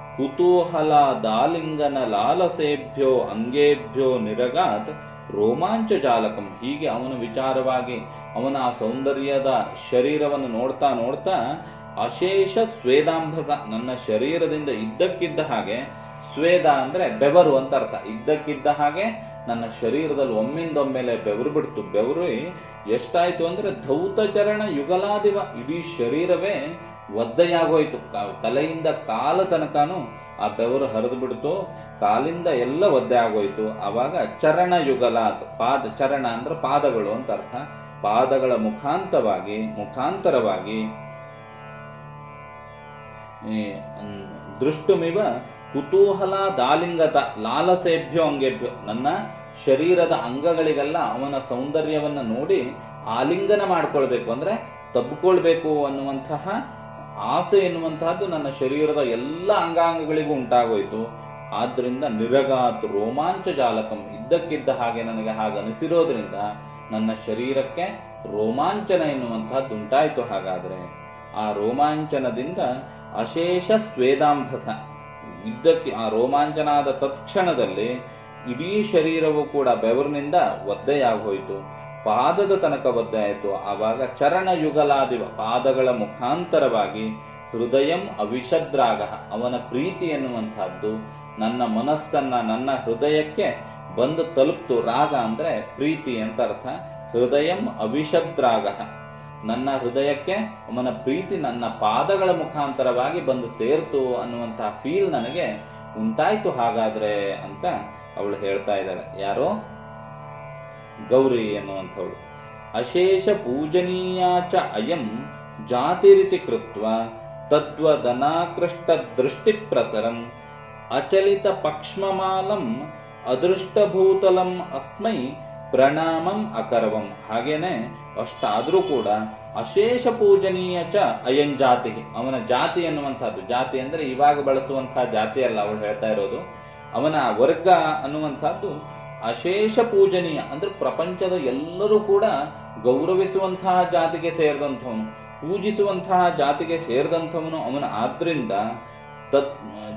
ಕುತೂಹಲಾದಾಲಿಂಗನ ಲಾಲಸೇಭ್ಯೋ ಅಂಗೇಭ್ಯೋ ನಿರಗಾತ್ ರೋಮಾಂಚ ಜಾಲಕಂ ಹೀಗೆ ಅವನ ವಿಚಾರವಾಗಿ ಅವನ ಆ ಸೌಂದರ್ಯದ ಶರೀರವನ್ನು ನೋಡ್ತಾ ನೋಡ್ತಾ ಅಶೇಷ ಸ್ವೇದಾಂಭಸ ನನ್ನ ಶರೀರದಿಂದ ಇದ್ದಕ್ಕಿದ್ದ ಹಾಗೆ ಸ್ವೇದ ಅಂದ್ರೆ ಬೆವರು ಅಂತ ಅರ್ಥ ಇದ್ದಕ್ಕಿದ್ದ ಹಾಗೆ ನನ್ನ ಶರೀರದಲ್ಲಿ ಒಮ್ಮಿಂದೊಮ್ಮೆಲೆ ಬೆವರು ಬಿಡ್ತು ಬೆವರು ಎಷ್ಟಾಯ್ತು ಅಂದ್ರೆ ಧೌತಚರಣ ಯುಗಲಾದಿವ ಇಡೀ ಶರೀರವೇ ಒದ್ದೆಯಾಗೋಯ್ತು ಕಾ- ತಲೆಯಿಂದ ಕಾಲ ತನಕನು ಆ ಬೆವರು ಹರಿದು ಬಿಡ್ತು ಕಾಲಿಂದ ಎಲ್ಲ ಒದ್ದೆ ಆಗೋಯ್ತು ಅವಾಗ ಚರಣ ಯುಗಲಾತ್ ಪಾದ ಚರಣ ಅಂದ್ರೆ ಪಾದಗಳು ಅಂತ ಅರ್ಥ ಪಾದಗಳ ಮುಖಾಂತವಾಗಿ ಮುಖಾಂತರವಾಗಿ ಈ, ಮ್, ದೃಷ್ಟುಮಿವ ಕುತೂಹಲ ದಾಲಿಂಗತ ಲಾಲಸೇಭ್ಯೋ ಅಂಗೇಭ್ಯೋ ನನ್ನ ಶರೀರದ ಅಂಗಗಳಿಗೆಲ್ಲ ಅವನ ಸೌಂದರ್ಯವನ್ನ ನೋಡಿ ಆಲಿಂಗನ ಮಾಡ್ಕೊಳ್ಬೇಕು ಅಂದ್ರೆ ತಬ್ಕೊಳ್ಬೇಕು ಅನ್ನುವಂತಹ ಆಸೆ ಎನ್ನುವಂತಹದ್ದು ನನ್ನ ಶರೀರದ ಎಲ್ಲ ಅಂಗಾಂಗಗಳಿಗೂ ಉಂಟಾಗೋಯ್ತು ಆದ್ರಿಂದ ನಿರಗಾತ್ ರೋಮಾಂಚ ಜಾಲಕಂ ಇದ್ದಕ್ಕಿದ್ದ ಹಾಗೆ ನನಗೆ ಹಾಗೆ ಅನಿಸಿರೋದ್ರಿಂದ ನನ್ನ ಶರೀರಕ್ಕೆ ರೋಮಾಂಚನ ಎನ್ನುವಂತಹದ್ದು ಉಂಟಾಯ್ತು ಹಾಗಾದ್ರೆ ಆ ರೋಮಾಂಚನದಿಂದ ಅಶೇಷ ಸ್ವೇದಾಂಭಸ ಇದ್ದಕ್ಕೆ ಆ ರೋಮಾಂಚನ ಆದ ತತ್ಕ್ಷಣದಲ್ಲಿ ಇಡೀ ಶರೀರವು ಕೂಡ ಬೆವರಿನಿಂದ ಒದ್ದೆಯಾಗೋಯ್ತು ಪಾದದ ತನಕ ಒದ್ದೆ ಆಯಿತು ಆವಾಗ ಚರಣ ಯುಗಲಾದಿವ ಪಾದಗಳ ಮುಖಾಂತರವಾಗಿ ಹೃದಯಂ ಅವಿಷದ್ರಾಗ ಅವನ ಪ್ರೀತಿ ಎನ್ನುವಂತಹದ್ದು ನನ್ನ ಮನಸ್ಸನ್ನ ನನ್ನ ಹೃದಯಕ್ಕೆ ಬಂದು ತಲುಪ್ತು ರಾಗ ಅಂದ್ರೆ ಪ್ರೀತಿ ಅಂತ ಅರ್ಥ ಹೃದಯಂ ಅವಿಷದ್ರಾಗ ನನ್ನ ಹೃದಯಕ್ಕೆ ಅವನ ಪ್ರೀತಿ ನನ್ನ ಪಾದಗಳ ಮುಖಾಂತರವಾಗಿ ಬಂದು ಸೇರ್ತು ಅನ್ನುವಂತಹ ಫೀಲ್ ನನಗೆ ಉಂಟಾಯ್ತು ಹಾಗಾದ್ರೆ ಅಂತ ಅವಳು ಹೇಳ್ತಾ ಇದ್ದಾಳೆ ಯಾರೋ ಗೌರಿ ಎನ್ನುವಂಥವಳು ಅಶೇಷ ಪೂಜನೀಯಾಚ ಅಯಂ ಜಾತಿರಿತಿ ಕೃತ್ವ ತದ್ವದನಾಕೃಷ್ಟ ದೃಷ್ಟಿ ಪ್ರಸರಂ ಅಚಲಿತ ಪಕ್ಷ್ಮಮಾಲಂ ಅದೃಷ್ಟಭೂತಲಂ ಅಸ್ಮೈ ಪ್ರಣಾಮಂ ಅಕರವಂ ಹಾಗೇನೆ ಅಷ್ಟಾದ್ರೂ ಕೂಡ ಅಶೇಷ ಪೂಜನೀಯ ಚ ಅಯಂ ಜಾತಿ ಅವನ ಜಾತಿ ಅನ್ನುವಂಥದ್ದು ಜಾತಿ ಅಂದ್ರೆ ಇವಾಗ ಬಳಸುವಂತಹ ಜಾತಿ ಅಲ್ಲ ಅವಳು ಹೇಳ್ತಾ ಇರೋದು ಅವನ ವರ್ಗ ಅನ್ನುವಂಥದ್ದು ಅಶೇಷ ಪೂಜನೀಯ ಅಂದ್ರೆ ಪ್ರಪಂಚದ ಎಲ್ಲರೂ ಕೂಡ ಗೌರವಿಸುವಂತಹ ಜಾತಿಗೆ ಸೇರಿದಂಥವನು ಪೂಜಿಸುವಂತಹ ಜಾತಿಗೆ ಸೇರಿದಂಥವನು ಅವನ ಆದ್ರಿಂದ ತತ್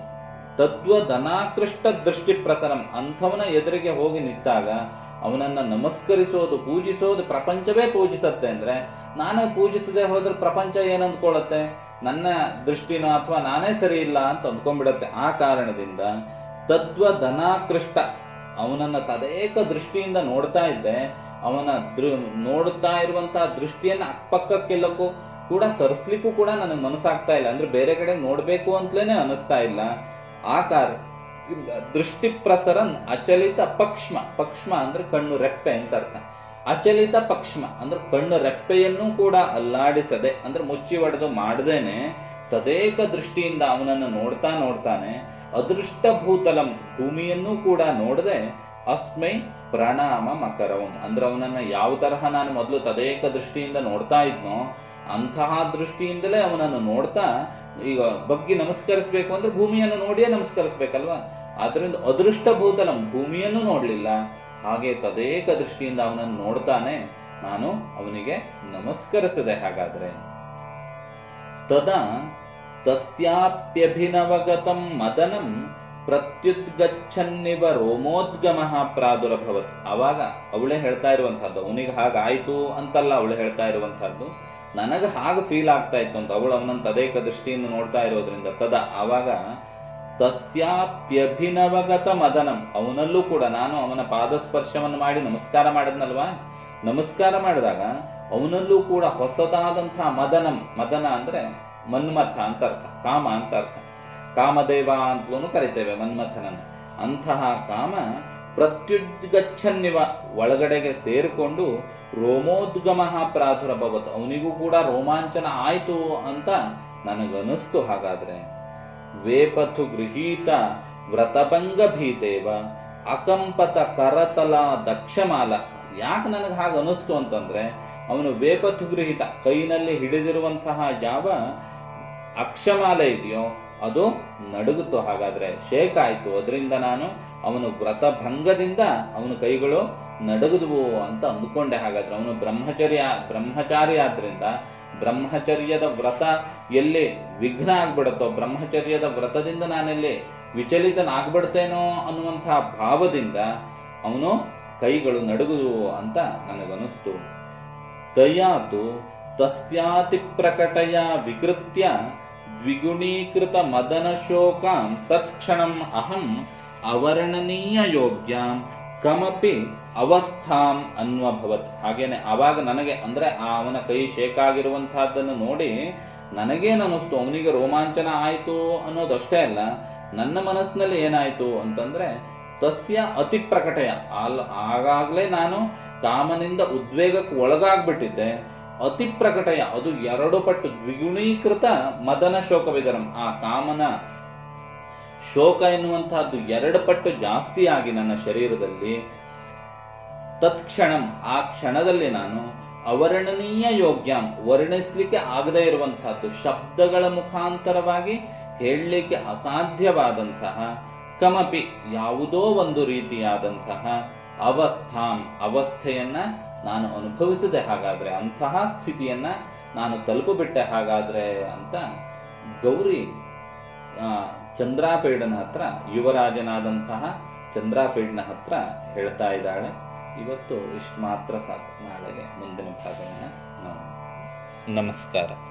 ತದ್ವದನಾಕೃಷ್ಟ ದೃಷ್ಟಿ ಪ್ರಸರಂ ಅಂಥವನ ಎದುರಿಗೆ ಹೋಗಿ ನಿಂತಾಗ ಅವನನ್ನ ನಮಸ್ಕರಿಸೋದು ಪೂಜಿಸೋದು ಪ್ರಪಂಚವೇ ಪೂಜಿಸತ್ತೆ ಅಂದ್ರೆ ನಾನೇ ಪೂಜಿಸದೆ ಹೋದ್ರೆ ಪ್ರಪಂಚ ಏನಂದ್ಕೊಳ್ಳುತ್ತೆ ನನ್ನ ದೃಷ್ಟಿನೋ ಅಥವಾ ನಾನೇ ಸರಿ ಇಲ್ಲ ಅಂತ ಅಂದ್ಕೊಂಡ್ಬಿಡತ್ತೆ ಆ ಕಾರಣದಿಂದ ತದ್ವದನಾಕೃಷ್ಟ ಅವನನ್ನ ತದೇಕ ದೃಷ್ಟಿಯಿಂದ ನೋಡ್ತಾ ಇದ್ದೆ ಅವನ ದೃ ನೋಡುತ್ತಾ ಇರುವಂತಹ ದೃಷ್ಟಿಯನ್ನ ಅಕ್ಕಪಕ್ಕಕ್ಕೆಲ್ಲಕ್ಕೂ ಕೂಡ ಸರಿಸ್ಲಿಕ್ಕೂ ಕೂಡ ನನಗೆ ಮನಸ್ಸಾಗ್ತಾ ಇಲ್ಲ ಅಂದ್ರೆ ಬೇರೆ ಕಡೆ ನೋಡ್ಬೇಕು ಅಂತಲೇನೆ ಅನಿಸ್ತಾ ಇಲ್ಲ ಆಕಾರ ದೃಷ್ಟಿ ಪ್ರಸರನ್ ಅಚಲಿತ ಪಕ್ಷ್ಮ ಪಕ್ಷ್ಮ ಅಂದ್ರೆ ಕಣ್ಣು ರೆಪ್ಪೆ ಅಂತ ಅರ್ಥ ಅಚಲಿತ ಪಕ್ಷ್ಮ ಅಂದ್ರೆ ಕಣ್ಣು ರೆಪ್ಪೆಯನ್ನು ಕೂಡ ಅಲ್ಲಾಡಿಸದೆ ಅಂದ್ರೆ ಮುಚ್ಚಿ ಹೊಡೆದು ಮಾಡದೇನೆ ತದೇಕ ದೃಷ್ಟಿಯಿಂದ ಅವನನ್ನು ನೋಡ್ತಾ ನೋಡ್ತಾನೆ ಅದೃಷ್ಟ ಭೂತಲಂ ಭೂಮಿಯನ್ನು ಕೂಡ ನೋಡದೆ ಅಸ್ಮೈ ಪ್ರಣಾಮ ಮಕರವಂ ಅಂದ್ರೆ ಅವನನ್ನ ಯಾವ ತರಹ ನಾನು ಮೊದಲು ತದೇಕ ದೃಷ್ಟಿಯಿಂದ ನೋಡ್ತಾ ಇದ್ನೋ ಅಂತಹ ದೃಷ್ಟಿಯಿಂದಲೇ ಅವನನ್ನು ನೋಡ್ತಾ ಈಗ ಬಗ್ಗಿ ನಮಸ್ಕರಿಸಬೇಕು ಅಂದ್ರೆ ಭೂಮಿಯನ್ನು ನೋಡಿಯೇ ನಮಸ್ಕರಿಸ್ಬೇಕಲ್ವಾ ಆದ್ರಿಂದ ಅದೃಷ್ಟ ಭೂತಲಂ ಭೂಮಿಯನ್ನು ನೋಡ್ಲಿಲ್ಲ ಹಾಗೆ ತದೇಕ ದೃಷ್ಟಿಯಿಂದ ಅವನನ್ನು ನೋಡ್ತಾನೆ ನಾನು ಅವನಿಗೆ ನಮಸ್ಕರಿಸಿದೆ ಹಾಗಾದ್ರೆ ತದಾ ತಸ್ಯಾಪ್ಯಭಿನವಗತಂ ಮದನಂ ಪ್ರತ್ಯುದ್ಗಚ್ಚನ್ನಿವ ರೋಮೋದ್ಗಮ ಪ್ರಾದುರಭವತ್ ಅವಾಗ ಅವಳೇ ಹೇಳ್ತಾ ಇರುವಂತಹದ್ದು ಅವನಿಗೆ ಹಾಗಾಯ್ತು ಅಂತಲ್ಲ ಅವಳು ಹೇಳ್ತಾ ಇರುವಂತಹದ್ದು ನನಗೆ ಹಾಗೆ ಫೀಲ್ ಆಗ್ತಾ ಇತ್ತು ಅಂತ ಅವಳು ಅವನನ್ನ ತದೇಕ ದೃಷ್ಟಿಯಿಂದ ನೋಡ್ತಾ ಇರೋದ್ರಿಂದ ತದ ಆವಾಗ ತಸ್ಯಾಪ್ಯಭಿನವಗತ ಮದನಂ ಅವನಲ್ಲೂ ಕೂಡ ನಾನು ಅವನ ಪಾದಸ್ಪರ್ಶವನ್ನು ಮಾಡಿ ನಮಸ್ಕಾರ ಮಾಡಿದ್ನಲ್ವಾ ನಮಸ್ಕಾರ ಮಾಡಿದಾಗ ಅವನಲ್ಲೂ ಕೂಡ ಹೊಸದಾದಂತಹ ಮದನಂ ಮದನ ಅಂದ್ರೆ ಮನ್ಮಥ ಅಂತ ಅರ್ಥ ಕಾಮ ಅಂತ ಅರ್ಥ ಕಾಮದೇವ ಅಂತಲೂ ಕರಿತೇವೆ ಮನ್ಮಥನನ್ನು ಅಂತಹ ಕಾಮ ಪ್ರತ್ಯುದ್ಗಚ್ಚನ್ನಿವ ಒಳಗಡೆಗೆ ಸೇರಿಕೊಂಡು ರೋಮೋದ್ಗಮ ಪ್ರಾದುರಭವತ್ ಅವನಿಗೂ ಕೂಡ ರೋಮಾಂಚನ ಆಯ್ತು ಅಂತ ನನಗನಿಸ್ತು ಹಾಗಾದ್ರೆ ವೇಪಥು ಗೃಹೀತ ವ್ರತಭಂಗ ಭೀತೇವ ಅಕಂಪತ ಕರತಲ ದಕ್ಷಮಾಲ ಯಾಕೆ ನನಗೆ ಹಾಗೆ ಅನಿಸ್ತು ಅಂತಂದ್ರೆ ಅವನು ವೇಪಥು ಗೃಹೀತ ಕೈನಲ್ಲಿ ಹಿಡಿದಿರುವಂತಹ ಯಾವ ಅಕ್ಷಮಾಲೆ ಇದೆಯೋ ಅದು ನಡುಗುತ್ತು ಹಾಗಾದ್ರೆ ಶೇಕ್ ಆಯ್ತು ಅದರಿಂದ ನಾನು ಅವನು ವ್ರತ ಭಂಗದಿಂದ ಅವನ ಕೈಗಳು ನಡುಗುದುವು ಅಂತ ಅಂದುಕೊಂಡೆ ಹಾಗಾದ್ರೆ ಅವನು ಬ್ರಹ್ಮಚರ್ಯ ಬ್ರಹ್ಮಚಾರಿ ಆದ್ರಿಂದ ಬ್ರಹ್ಮಚರ್ಯದ ವ್ರತ ಎಲ್ಲಿ ವಿಘ್ನ ಆಗ್ಬಿಡುತ್ತೋ ಬ್ರಹ್ಮಚರ್ಯದ ವ್ರತದಿಂದ ನಾನೆಲ್ಲಿ ವಿಚಲಿತನಾಗ್ಬಿಡ್ತೇನೋ ಅನ್ನುವಂತಹ ಭಾವದಿಂದ ಅವನು ಕೈಗಳು ನಡುಗುದು ಅಂತ ನನಗನಿಸ್ತು ದಯಾತು ತಸ್ಯಾತಿ ಪ್ರಕಟಯ ವಿಕೃತ್ಯ ದ್ವಿಗುಣೀಕೃತ ಮದನ ಶೋಕಾಂ ತತ್ಕ್ಷಣಂ ಅಹಂ ಅವರ್ಣನೀಯ ಯೋಗ್ಯಾಂ ಕಮಪಿ ಅವಸ್ಥಾಂ ಅನ್ವಭವತ್ ಹಾಗೇನೆ ಆವಾಗ ನನಗೆ ಅಂದ್ರೆ ಆ ಅವನ ಕೈ ಶೇಕಾಗಿರುವಂತಹದ್ದನ್ನು ನೋಡಿ ನನಗೇನು ಅನಿಸ್ತು ಅವನಿಗೆ ರೋಮಾಂಚನ ಆಯ್ತು ಅನ್ನೋದಷ್ಟೇ ಅಲ್ಲ ನನ್ನ ಮನಸ್ಸಿನಲ್ಲಿ ಏನಾಯ್ತು ಅಂತಂದ್ರೆ ತಸ್ಯ ಅತಿ ಪ್ರಕಟಯ ಅಲ್ ಆಗಾಗ್ಲೇ ನಾನು ಕಾಮನಿಂದ ಉದ್ವೇಗಕ್ಕೆ ಒಳಗಾಗ್ಬಿಟ್ಟಿದ್ದೆ ಅತಿ ಪ್ರಕಟಯ ಅದು ಎರಡು ಪಟ್ಟು ದ್ವಿಗುಣೀಕೃತ ಮದನ ಶೋಕವಿದರಂ ಆ ಕಾಮನ ಶೋಕ ಎನ್ನುವಂತಹದ್ದು ಎರಡು ಪಟ್ಟು ಜಾಸ್ತಿ ಆಗಿ ನನ್ನ ಶರೀರದಲ್ಲಿ ತತ್ಕ್ಷಣಂ ಆ ಕ್ಷಣದಲ್ಲಿ ನಾನು ಅವರ್ಣನೀಯ ಯೋಗ್ಯಂ ವರ್ಣಿಸ್ಲಿಕ್ಕೆ ಆಗದೇ ಇರುವಂತಹದ್ದು ಶಬ್ದಗಳ ಮುಖಾಂತರವಾಗಿ ಹೇಳಲಿಕ್ಕೆ ಅಸಾಧ್ಯವಾದಂತಹ ಕಮಪಿ ಯಾವುದೋ ಒಂದು ರೀತಿಯಾದಂತಹ ಅವಸ್ಥಾಂ ಅವಸ್ಥೆಯನ್ನ ನಾನು ಅನುಭವಿಸಿದೆ ಹಾಗಾದ್ರೆ ಅಂತಹ ಸ್ಥಿತಿಯನ್ನ ನಾನು ತಲುಪಬಿಟ್ಟೆ ಹಾಗಾದ್ರೆ ಅಂತ ಗೌರಿ ಆ, ಚಂದ್ರಾಪೇಡನ ಹತ್ರ ಯುವರಾಜನಾದಂತಹ ಚಂದ್ರಾಪೇಡನ ಹತ್ರ ಹೇಳ್ತಾ ಇದ್ದಾಳೆ ಇವತ್ತು ಇಷ್ಟು ಮಾತ್ರ ಸಾಕು ನಾಳೆಗೆ ಮುಂದಿನ ಭಾಗವನ್ನ ನಾವು ನಮಸ್ಕಾರ